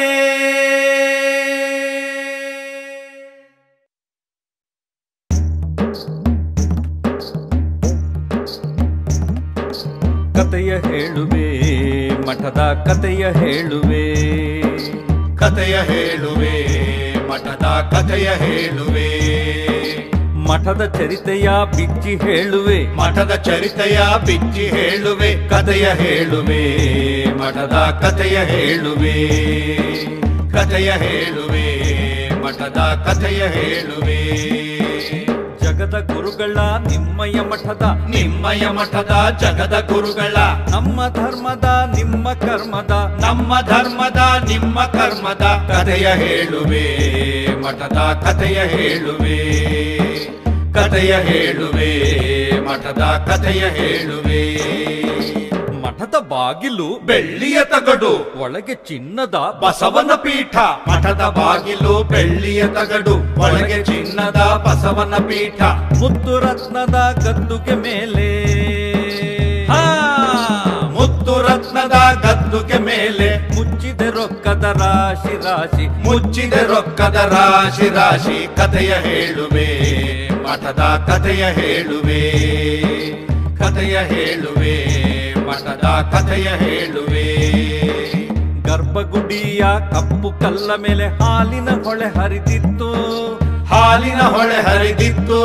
ಕತೆಯ ಹೇಳುವೆ ಮಠದ ಕತೆಯ ಹೇಳುವೆ ಕಥೆಯ ಹೇಳುವೆ ಮಠದ ಕಥೆಯ ಹೇಳುವೆ ಮಠದ ಚರಿತೆಯ ಬಿಚ್ಚಿ ಹೇಳುವೆ ಮಠದ ಚರಿತೆಯ ಬಿಚ್ಚಿ ಹೇಳುವೆ ಕಥೆಯ ಹೇಳುವೆ ಮಠದ ಕಥೆಯ ಹೇಳುವೆ ಕಥೆಯ ಹೇಳುವೆ ಮಠದ ಕಥೆಯ ಹೇಳುವೆ ಜಗದ ಗುರುಗಳ ನಿಮ್ಮಯ ಮಠದ ನಿಮ್ಮಯ ಮಠದ ಜಗದ ಗುರುಗಳ ನಮ್ಮ ಧರ್ಮದ ನಿಮ್ಮ ಕರ್ಮದ ನಮ್ಮ ಧರ್ಮದ ನಿಮ್ಮ ಕರ್ಮದ ಕಥೆಯ ಹೇಳುವೆ ಮಠದ ಕಥೆಯ ಹೇಳುವೆ ಕಥೆಯ ಹೇಳುವೆ ಮಠದ ಕಥೆಯ ಹೇಳುವೆ ಮಠದ ಬಾಗಿಲು ಬೆಳ್ಳಿಯ ತಗಡು ಒಳಗೆ ಚಿನ್ನದ ಬಸವನ ಪೀಠ ಮಠದ ಬಾಗಿಲು ಬೆಳ್ಳಿಯ ತಗಡು ಒಳಗೆ ಚಿನ್ನದ ಬಸವನ ಪೀಠ ಮುತ್ತು ರತ್ನದ ಗದ್ದುಗೆ ಮೇಲೆ ಹಾ, ಮುತ್ತು ರತ್ನದ ಗದ್ದುಗೆ ಮೇಲೆ ಮುಚ್ಚಿದೆ ರೊಕ್ಕದ ರಾಶಿ ರಾಶಿ ಮುಚ್ಚಿದೆ ರೊಕ್ಕದ ರಾಶಿ ರಾಶಿ ಕಥೆಯ ಹೇಳುವೆ ಮಠದ ಕಥೆಯ ಹೇಳುವೆ ಕಥೆಯ ಹೇಳುವೆ ಮಠದ ಕಥೆಯ ಹೇಳುವೆ ಗರ್ಭಗುಡಿಯ ಕಪ್ಪು ಕಲ್ಲ ಮೇಲೆ ಹಾಲಿನ ಹೊಳೆ ಹರಿದಿತ್ತು ಹಾಲಿನ ಹೊಳೆ ಹರಿದಿತ್ತು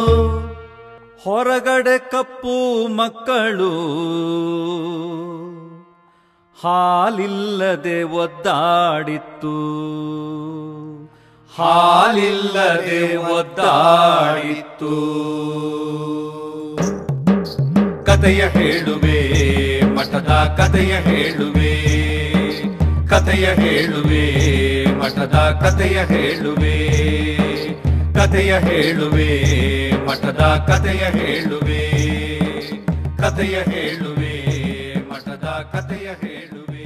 ಹೊರಗಡೆ ಕಪ್ಪು ಮಕ್ಕಳು ಹಾಲಿಲ್ಲದೆ ಒದ್ದಾಡಿತ್ತು ಹಾಲಿಲ್ಲದೆ ಒದ್ದಾಡಿತ್ತು ಕಥೆಯ ಹೇಳುವೆ ಮಠದ ಕಥೆಯ ಹೇಳುವೆ ಕಥೆಯ ಹೇಳುವೆ ಮಠದ ಕಥೆಯ ಹೇಳುವೆ ಕಥೆಯ ಹೇಳುವೆ ಮಠದ ಕಥೆಯ ಹೇಳುವೆ ಕಥೆಯ ಹೇಳುವೆ ಮಠದ ಕಥೆಯ ಹೇಳುವೆ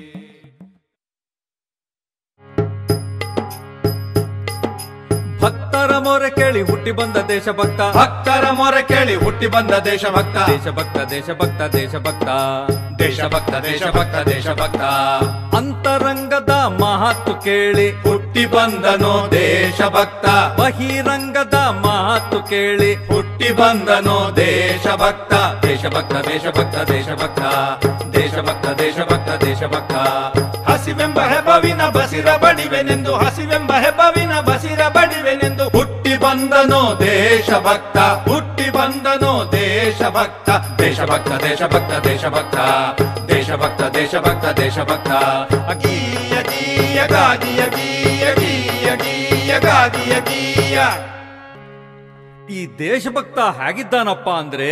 ಭಕ್ತರ ಮೊರೆ ಕೇಳಿ ಹುಟ್ಟಿ ಬಂದ ದೇಶಭಕ್ತ ಭಕ್ತರ ಮೊರೆ ಕೇಳಿ ಹುಟ್ಟಿ ಬಂದ ದೇಶಭಕ್ತ ದೇಶಭಕ್ತ ದೇಶಭಕ್ತ ದೇಶಭಕ್ತ ದೇಶಭಕ್ತ ದೇಶಭಕ್ತ ದೇಶಭಕ್ತ ಅಂತರಂಗದ ಮಹತ್ತು ಕೇಳಿ ಹುಟ್ಟಿ ಬಂದನು ದೇಶಭಕ್ತ ಬಹಿರಂಗದ ಮಹತ್ತು ಕೇಳಿ ಹುಟ್ಟಿ ಬಂದನು ದೇಶಭಕ್ತ ದೇಶಭಕ್ತ ದೇಶಭಕ್ತ ದೇಶಭಕ್ತ ದೇಶಭಕ್ತ ದೇಶಭಕ್ತ ದೇಶಭಕ್ತ ಹಸಿವೆಂಬ ಹೆಬವಿನ ಬಸಿರ ಬಡಿವೆನೆಂದು ಹಸಿವೆಂಬ ಹೆಬವಿನ ಬಸಿರ ಬಡಿವೆನೆಂದು ಹುಟ್ಟಿ ಬಂದನು ದೇಶಭಕ್ತ ಹುಟ್ಟಿ ಬಂದನು ದೇಶಭಕ್ತ ದೇಶಭಕ್ತ ದೇಶಭಕ್ತ ದೇಶಭಕ್ತ ದೇಶಭಕ್ತ ದೇಶಭಕ್ತ ದೇಶಭಕ್ತ ಅಗೀಯ ಗೀಯ ಗಾದಿಯ ಗೀಯ ಗೀಯ ಗೀಯ ಗಾದಿಯ ಗೀಯ ಈ ದೇಶಭಕ್ತ ಹೇಗಿದ್ದಾನಪ್ಪ ಅಂದ್ರೆ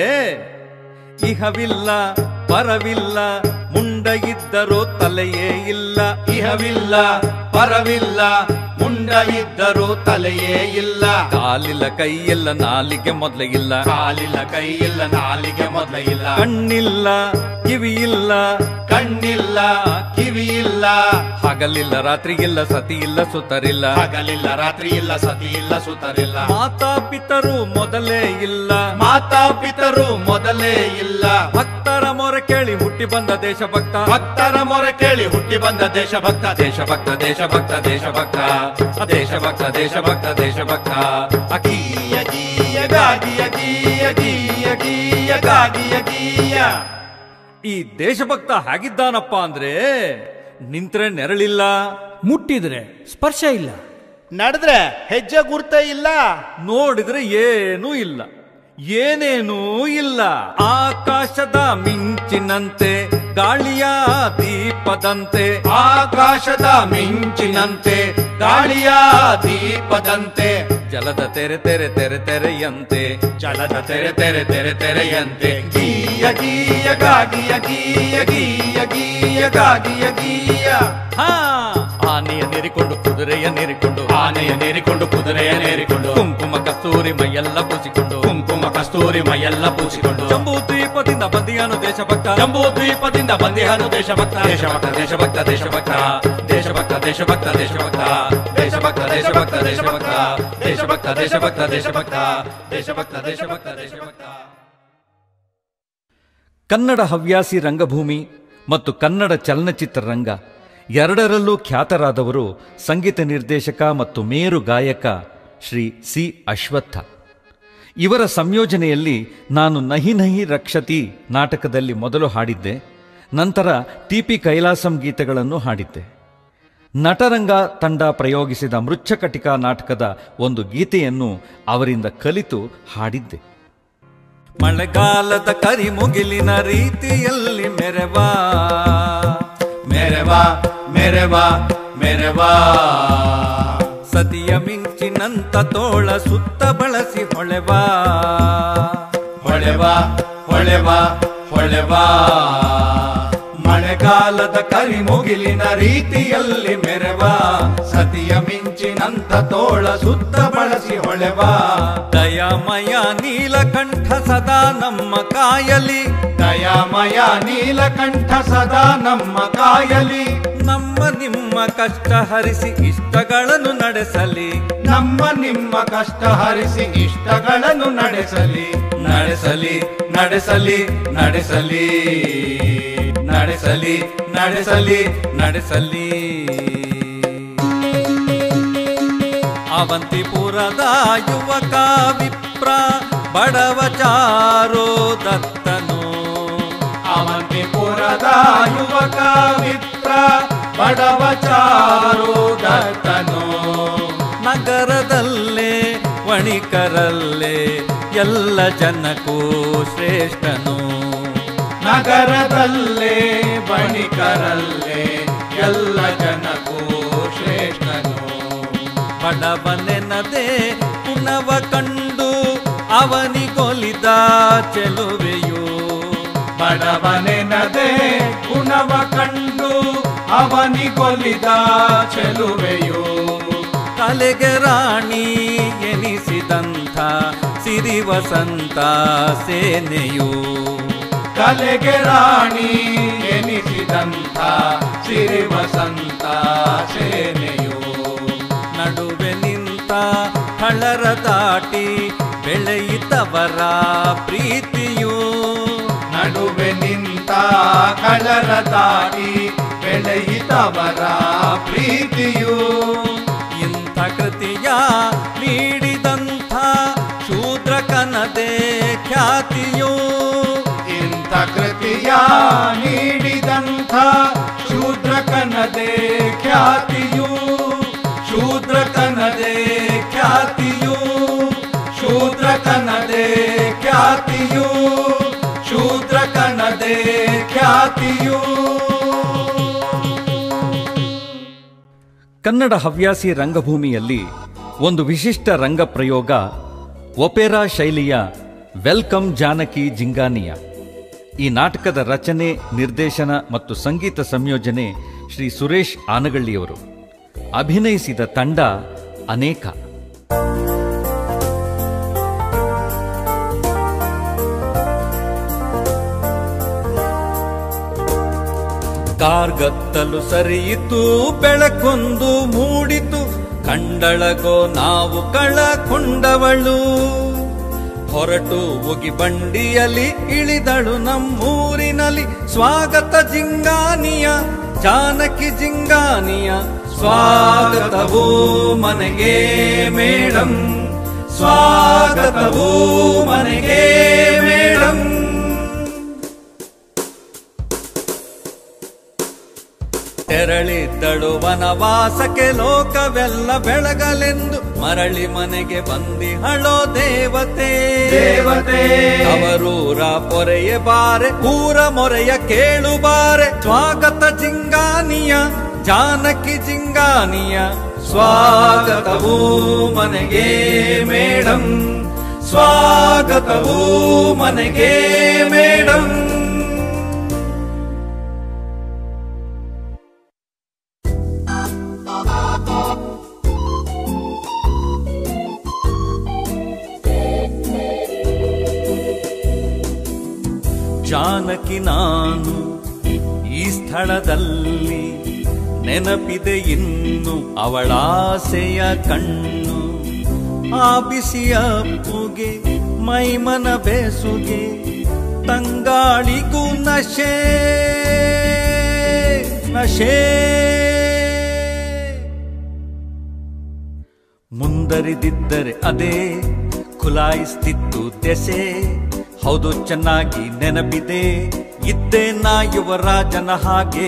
ಇಹವಿಲ್ಲ ಪರವಿಲ್ಲ ಮುಂಡ ಇದ್ದರೂ ತಲೆಯೇ ಇಲ್ಲ ಇಹವಿಲ್ಲ ಪರವಿಲ್ಲ ಮುಂಡ ಇದ್ದರೂ ತಲೆಯೇ ಇಲ್ಲ ಕಾಲಿಲ್ಲ ಕೈಯಿಲ್ಲ ನಾಲಿಗೆ ಮೊದ್ಲೇ ಇಲ್ಲ ಕಾಲಿಲ್ಲ ಕೈ ಇಲ್ಲ ನಾಲಿಗೆ ಮೊದಲ ಇಲ್ಲ ಕಣ್ಣಿಲ್ಲ ಕಿವಿಯಿಲ್ಲ ಕಣ್ಣಿಲ್ಲ ಕಿವಿ ಇಲ್ಲ ಹಗಲಿಲ್ಲ ರಾತ್ರಿ ಇಲ್ಲ ಸತಿ ಇಲ್ಲ ಸುತರಿಲ್ಲ ಹಗಲಿಲ್ಲ ರಾತ್ರಿ ಇಲ್ಲ ಸತಿ ಇಲ್ಲ ಸುತರಿಲ್ಲ ಮಾತಾ ಪಿತರು ಮೊದಲೇ ಇಲ್ಲ ಮಾತಾ ಪಿತರು ಮೊದಲೇ ಇಲ್ಲ ಭಕ್ತರ ಮೊರೆ ಕೇಳಿ ಹುಟ್ಟಿ ಬಂದ ದೇಶಭಕ್ತ ಭಕ್ತರ ಮೊರೆ ಕೇಳಿ ಹುಟ್ಟಿ ಬಂದ ದೇಶಭಕ್ತ ದೇಶಭಕ್ತ ದೇಶಭಕ್ತ ದೇಶಭಕ್ತ ದೇಶಭಕ್ತ ದೇಶಭಕ್ತ ದೇಶಭಕ್ತ ಅಗೀಯ ಗೀಯ ಗಾದಿಯ ಗೀಯ ಗೀಯ ಗೀಯ ಗಾದಿಯ ಗೀಯ ಈ ದೇಶಭಕ್ತ ಹೇಗಿದ್ದಾನಪ್ಪ ಅಂದ್ರೆ ನಿಂತ್ರೆ ನೆರಳಿಲ್ಲ ಮುಟ್ಟಿದ್ರೆ ಸ್ಪರ್ಶ ಇಲ್ಲ ನಡೆದ್ರೆ ಹೆಜ್ಜೆ ಗುರ್ತ ಇಲ್ಲ ನೋಡಿದ್ರೆ ಏನೂ ಇಲ್ಲ ಏನೇನೂ ಇಲ್ಲ ಆಕಾಶದ ಮಿಂಚಿನಂತೆ ಗಾಳಿಯ ದೀಪದಂತೆ ಆಕಾಶದ ಮಿಂಚಿನಂತೆ ಗಾಳಿಯ ದೀಪದಂತೆ ಜಲದ ತೆರೆ ತೆರೆ ತೆರೆ ತೆರೆಯಂತೆ ಜಲದ ತೆರೆ ತೆರೆ ತೆರೆ ತೆರೆಯಂತೆ ಗೀಯ ಗೀಯ ಗಾಗಿಯ ಗೀಯ ಗೀಯ ಗೀಯ ಗಾಗಿಯ ಗೀಯ ಹಾ ಆನೆಯ ನೆರಿಕೊಂಡು ಕುದುರೆಯ ನೆರಿಕೊಂಡು ಆನೆಯ ನೇರಿಕೊಂಡು ಕುದುರೆಯ ನೇರಿಕೊಂಡು ಕುಂಕುಮ ಕಸ್ತೂರಿ ಮೈಯೆಲ್ಲ ಪೂಸಿಕೊಂಡು ಕುಂಕುಮ ಕಸ್ತೂರಿ ಮೈಯೆಲ್ಲ ಪೂಸಿಕೊಂಡು ಜಂಬೂ ದ್ವೀಪದಿಂದ ಬಂದಿಯಾನು ದೇಶಭಕ್ತ ಜಂಬೂ ದ್ವೀಪದಿಂದ ಬಂದಿಹನು ದೇಶಭಕ್ತ ದೇಶಭಕ್ತ ದೇಶಭಕ್ತ ದೇಶಭಕ್ತ ದೇಶಭಕ್ತ ದೇಶಭಕ್ತ ದೇಶಭಕ್ತ ದೇಶಭಕ್ತ ದೇಶಭಕ್ತ ದೇಶಭಕ್ತ ದೇಶಭಕ್ತ ದೇಶಭಕ್ತ ದೇಶಭಕ್ತ ದೇಶಭಕ್ತ ದೇಶಭಕ್ತ ದೇಶಭಕ್ತ ಕನ್ನಡ ಹವ್ಯಾಸಿ ರಂಗಭೂಮಿ ಮತ್ತು ಕನ್ನಡ ಚಲನಚಿತ್ರ ರಂಗ ಎರಡರಲ್ಲೂ ಖ್ಯಾತರಾದವರು ಸಂಗೀತ ನಿರ್ದೇಶಕ ಮತ್ತು ಮೇರು ಗಾಯಕ ಶ್ರೀ ಸಿ ಅಶ್ವತ್ಥ ಇವರ ಸಂಯೋಜನೆಯಲ್ಲಿ ನಾನು ನಹಿ ನಹಿ ರಕ್ಷತಿ ನಾಟಕದಲ್ಲಿ ಮೊದಲು ಹಾಡಿದ್ದೆ ನಂತರ ಟಿ ಪಿ ಕೈಲಾಸಂ ಗೀತೆಗಳನ್ನು ಹಾಡಿದ್ದೆ ನಟರಂಗ ತಂಡ ಪ್ರಯೋಗಿಸಿದ ಮೃಚ್ಛಕಟಿಕ ನಾಟಕದ ಒಂದು ಗೀತೆಯನ್ನು ಅವರಿಂದ ಕಲಿತು ಹಾಡಿದ್ದೆ ಮಳೆಗಾಲದ ಕರಿಮುಗಿಲಿನ ರೀತಿಯಲ್ಲಿ ಮೆರವಾ ಮೆರವಾ ಮೆರವಾ ಮೆರವಾ ಸತಿಯ ಮಿಂಚಿನಂತ ತೋಳ ಸುತ್ತ ಬಳಸಿ ಹೊಳೆವಾ ಹೊಳೆವ ಹೊಳೆವ ಹೊಳೆವ ಮಳೆಗಾಲದ ಕರಿಮುಗಿಲಿನ ರೀತಿಯಲ್ಲಿ ಮೆರೆವ ಸತಿಯ ಮಿಂಚಿನಂತ ತೋಳ ಸುತ್ತ ಬಳಸಿ ಹೊಳೆವ ದಯಾಮಯ ನೀಲಕಂಠ ಸದಾ ನಮ್ಮ ಕಾಯಲಿ ದಯಾಮಯ ನೀಲಕಂಠ ಸದಾ ನಮ್ಮ ಕಾಯಲಿ ನಮ್ಮ ನಿಮ್ಮ ಕಷ್ಟ ಹರಿಸಿ ಇಷ್ಟಗಳನ್ನು ನಡೆಸಲಿ ನಮ್ಮ ನಿಮ್ಮ ಕಷ್ಟ ಹರಿಸಿ ಇಷ್ಟಗಳನ್ನು ನಡೆಸಲಿ ನಡೆಸಲಿ ನಡೆಸಲಿ ನಡೆಸಲಿ ನಡೆಸಲಿ ನಡೆಸಲಿ ನಡೆಸಲಿ ಅವಂತಿಪುರದ ಯುವಕ ವಿಪ್ರ ಬಡವ ಚಾರೋ ದತ್ತನು ಅವಂತಿಪುರದ ಯುವಕ ವಿಪ್ರ ಬಡವ ಚಾರು ದತ್ತನು ನಗರದಲ್ಲೇ ವಣಿಕರಲ್ಲೇ ಎಲ್ಲ ಜನಕ್ಕೂ ಶ್ರೇಷ್ಠನು ನಗರದಲ್ಲೇ ಬಣಿಕರಲ್ಲೇ ಎಲ್ಲ ಜನಕ್ಕೂ ಶ್ರೇಷ್ಠನು ಬಡವನೆನದೆ ಪುನವ ಕಂಡು ಅವನಿಗೊಲಿದ ಚೆಲುವೆಯು ಬಡವನೆನದೆ ಗುಣವ ಕಂಡು ಅವನಿಗೊಲಿದ ಚೆಲುವೆಯು ತಲೆಗೆ ರಾಣಿ ಎನಿಸಿದಂಥ ಸಿರಿ ವಸಂತ ಸೇನೆಯು ಕಲೆಗೆ ರಾಣಿ ಎನಿಸಿದಂಥ ಸಿರಿ ವಸಂತ ಸೇನೆಯು ನಡುವೆ ನಿಂತ ಹಳರ ದಾಟಿ ಬೆಳೆಯಿತವರ ಪ್ರೀತಿಯು ನಡುವೆ ನಿಂತ ಕಳರ ದಾಟಿ ಬೆಳೆಯಿತವರ ಪ್ರೀತಿಯು ಇಂಥ ಕೃತಿಯ ನೀಡಿದಂಥ ಶೂದ್ರಕನದೆ ಖ್ಯಾತಿಯು ಇಂಥ ಕೃತಿಯ ನೀಡಿದಂಥ ಶೂದ್ರಕನದೆ ಖ್ಯಾತಿಯು ಶೂದ್ರಕನದೆ ಖ್ಯಾತಿಯು ಶೂದ್ರಕನದೆ ಖ್ಯಾತಿಯು ಶೂದ್ರಕನದೆ ಖ್ಯಾತಿಯು ಕನ್ನಡ ಹವ್ಯಾಸಿ ರಂಗಭೂಮಿಯಲ್ಲಿ ಒಂದು ವಿಶಿಷ್ಟ ರಂಗ ಪ್ರಯೋಗ ಒಪೆರಾ ಶೈಲಿಯ ವೆಲ್ಕಮ್ ಜಾನಕಿ ಜಿಂಗಾನಿಯ ಈ ನಾಟಕದ ರಚನೆ ನಿರ್ದೇಶನ ಮತ್ತು ಸಂಗೀತ ಸಂಯೋಜನೆ ಶ್ರೀ ಸುರೇಶ್ ಆನಗಳ್ಳಿಯವರು ಅಭಿನಯಿಸಿದ ತಂಡ ಅನೇಕ ಕಾರ್ಗತ್ತಲು ಸರಿಯಿತು ಬೆಳಕೊಂದು ಮೂಡಿತು ಕಂಡಳಗೋ ನಾವು ಕಳಕೊಂಡವಳು ಹೊರಟು ಉಗಿ ಬಂಡಿಯಲ್ಲಿ ಇಳಿದಳು ನಮ್ಮೂರಿನಲ್ಲಿ ಸ್ವಾಗತ ಜಿಂಗಾನಿಯ ಜಾನಕಿ ಜಿಂಗಾನಿಯ ಸ್ವಾಗತವೋ ಮನೆಗೆ ಮೇಡಂ ಸ್ವಾಗತವೋ ಮನೆಗೆ ಮೇಡಂ ತೆರಳಿದ್ದಳು ವನವಾಸಕ್ಕೆ ಲೋಕವೆಲ್ಲ ಬೆಳಗಲೆಂದು ಮರಳಿ ಮನೆಗೆ ಬಂದಿಹಳೋ ದೇವತೆ ದೇವತೆ ಅವರೂರ ಪೊರೆಯ ಬಾರೆ ಊರ ಮೊರೆಯ ಕೇಳು ಬಾರೆ ಸ್ವಾಗತ ಜಿಂಗಾನಿಯ ಜಾನಕಿ ಜಿಂಗಾನಿಯ ಸ್ವಾಗತವೂ ಮನೆಗೆ ಮೇಡಂ ಸ್ವಾಗತವೂ ಮನೆಗೆ ಮೇಡಂ ಜಾನಕಿ ನಾನು ಈ ಸ್ಥಳದಲ್ಲಿ ನೆನಪಿದೆ ಇನ್ನು ಅವಳಾಸೆಯ ಕಣ್ಣು ಆ ಬಿಸಿಯ ಪುಗೆ ಮೈಮನ ಬೇಸುಗೆ ತಂಗಾಳಿಗೂ ನಶೆ ನಶೆ ಮುಂದರಿದಿದ್ದರೆ ಅದೇ ಖುಲಾಯಿಸ್ತಿತ್ತು ದೆಸೆ ಹೌದು ಚೆನ್ನಾಗಿ ನೆನಪಿದೆ ಇದ್ದೇ ನಾ ಯುವರಾಜನ ಹಾಗೆ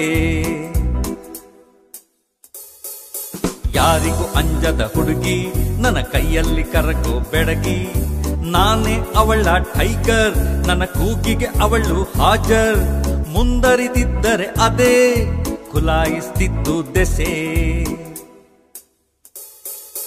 ಯಾರಿಗೂ ಅಂಜದ ಹುಡುಗಿ ನನ್ನ ಕೈಯಲ್ಲಿ ಕರಗೋ ಬೆಡಗಿ ನಾನೇ ಅವಳ ಟೈಗರ್ ನನ್ನ ಕೂಗಿಗೆ ಅವಳು ಹಾಜರ್ ಮುಂದರಿದಿದ್ದರೆ ಅದೇ ಖುಲಾಯಿಸ್ತಿತ್ತು ದೆಸೆ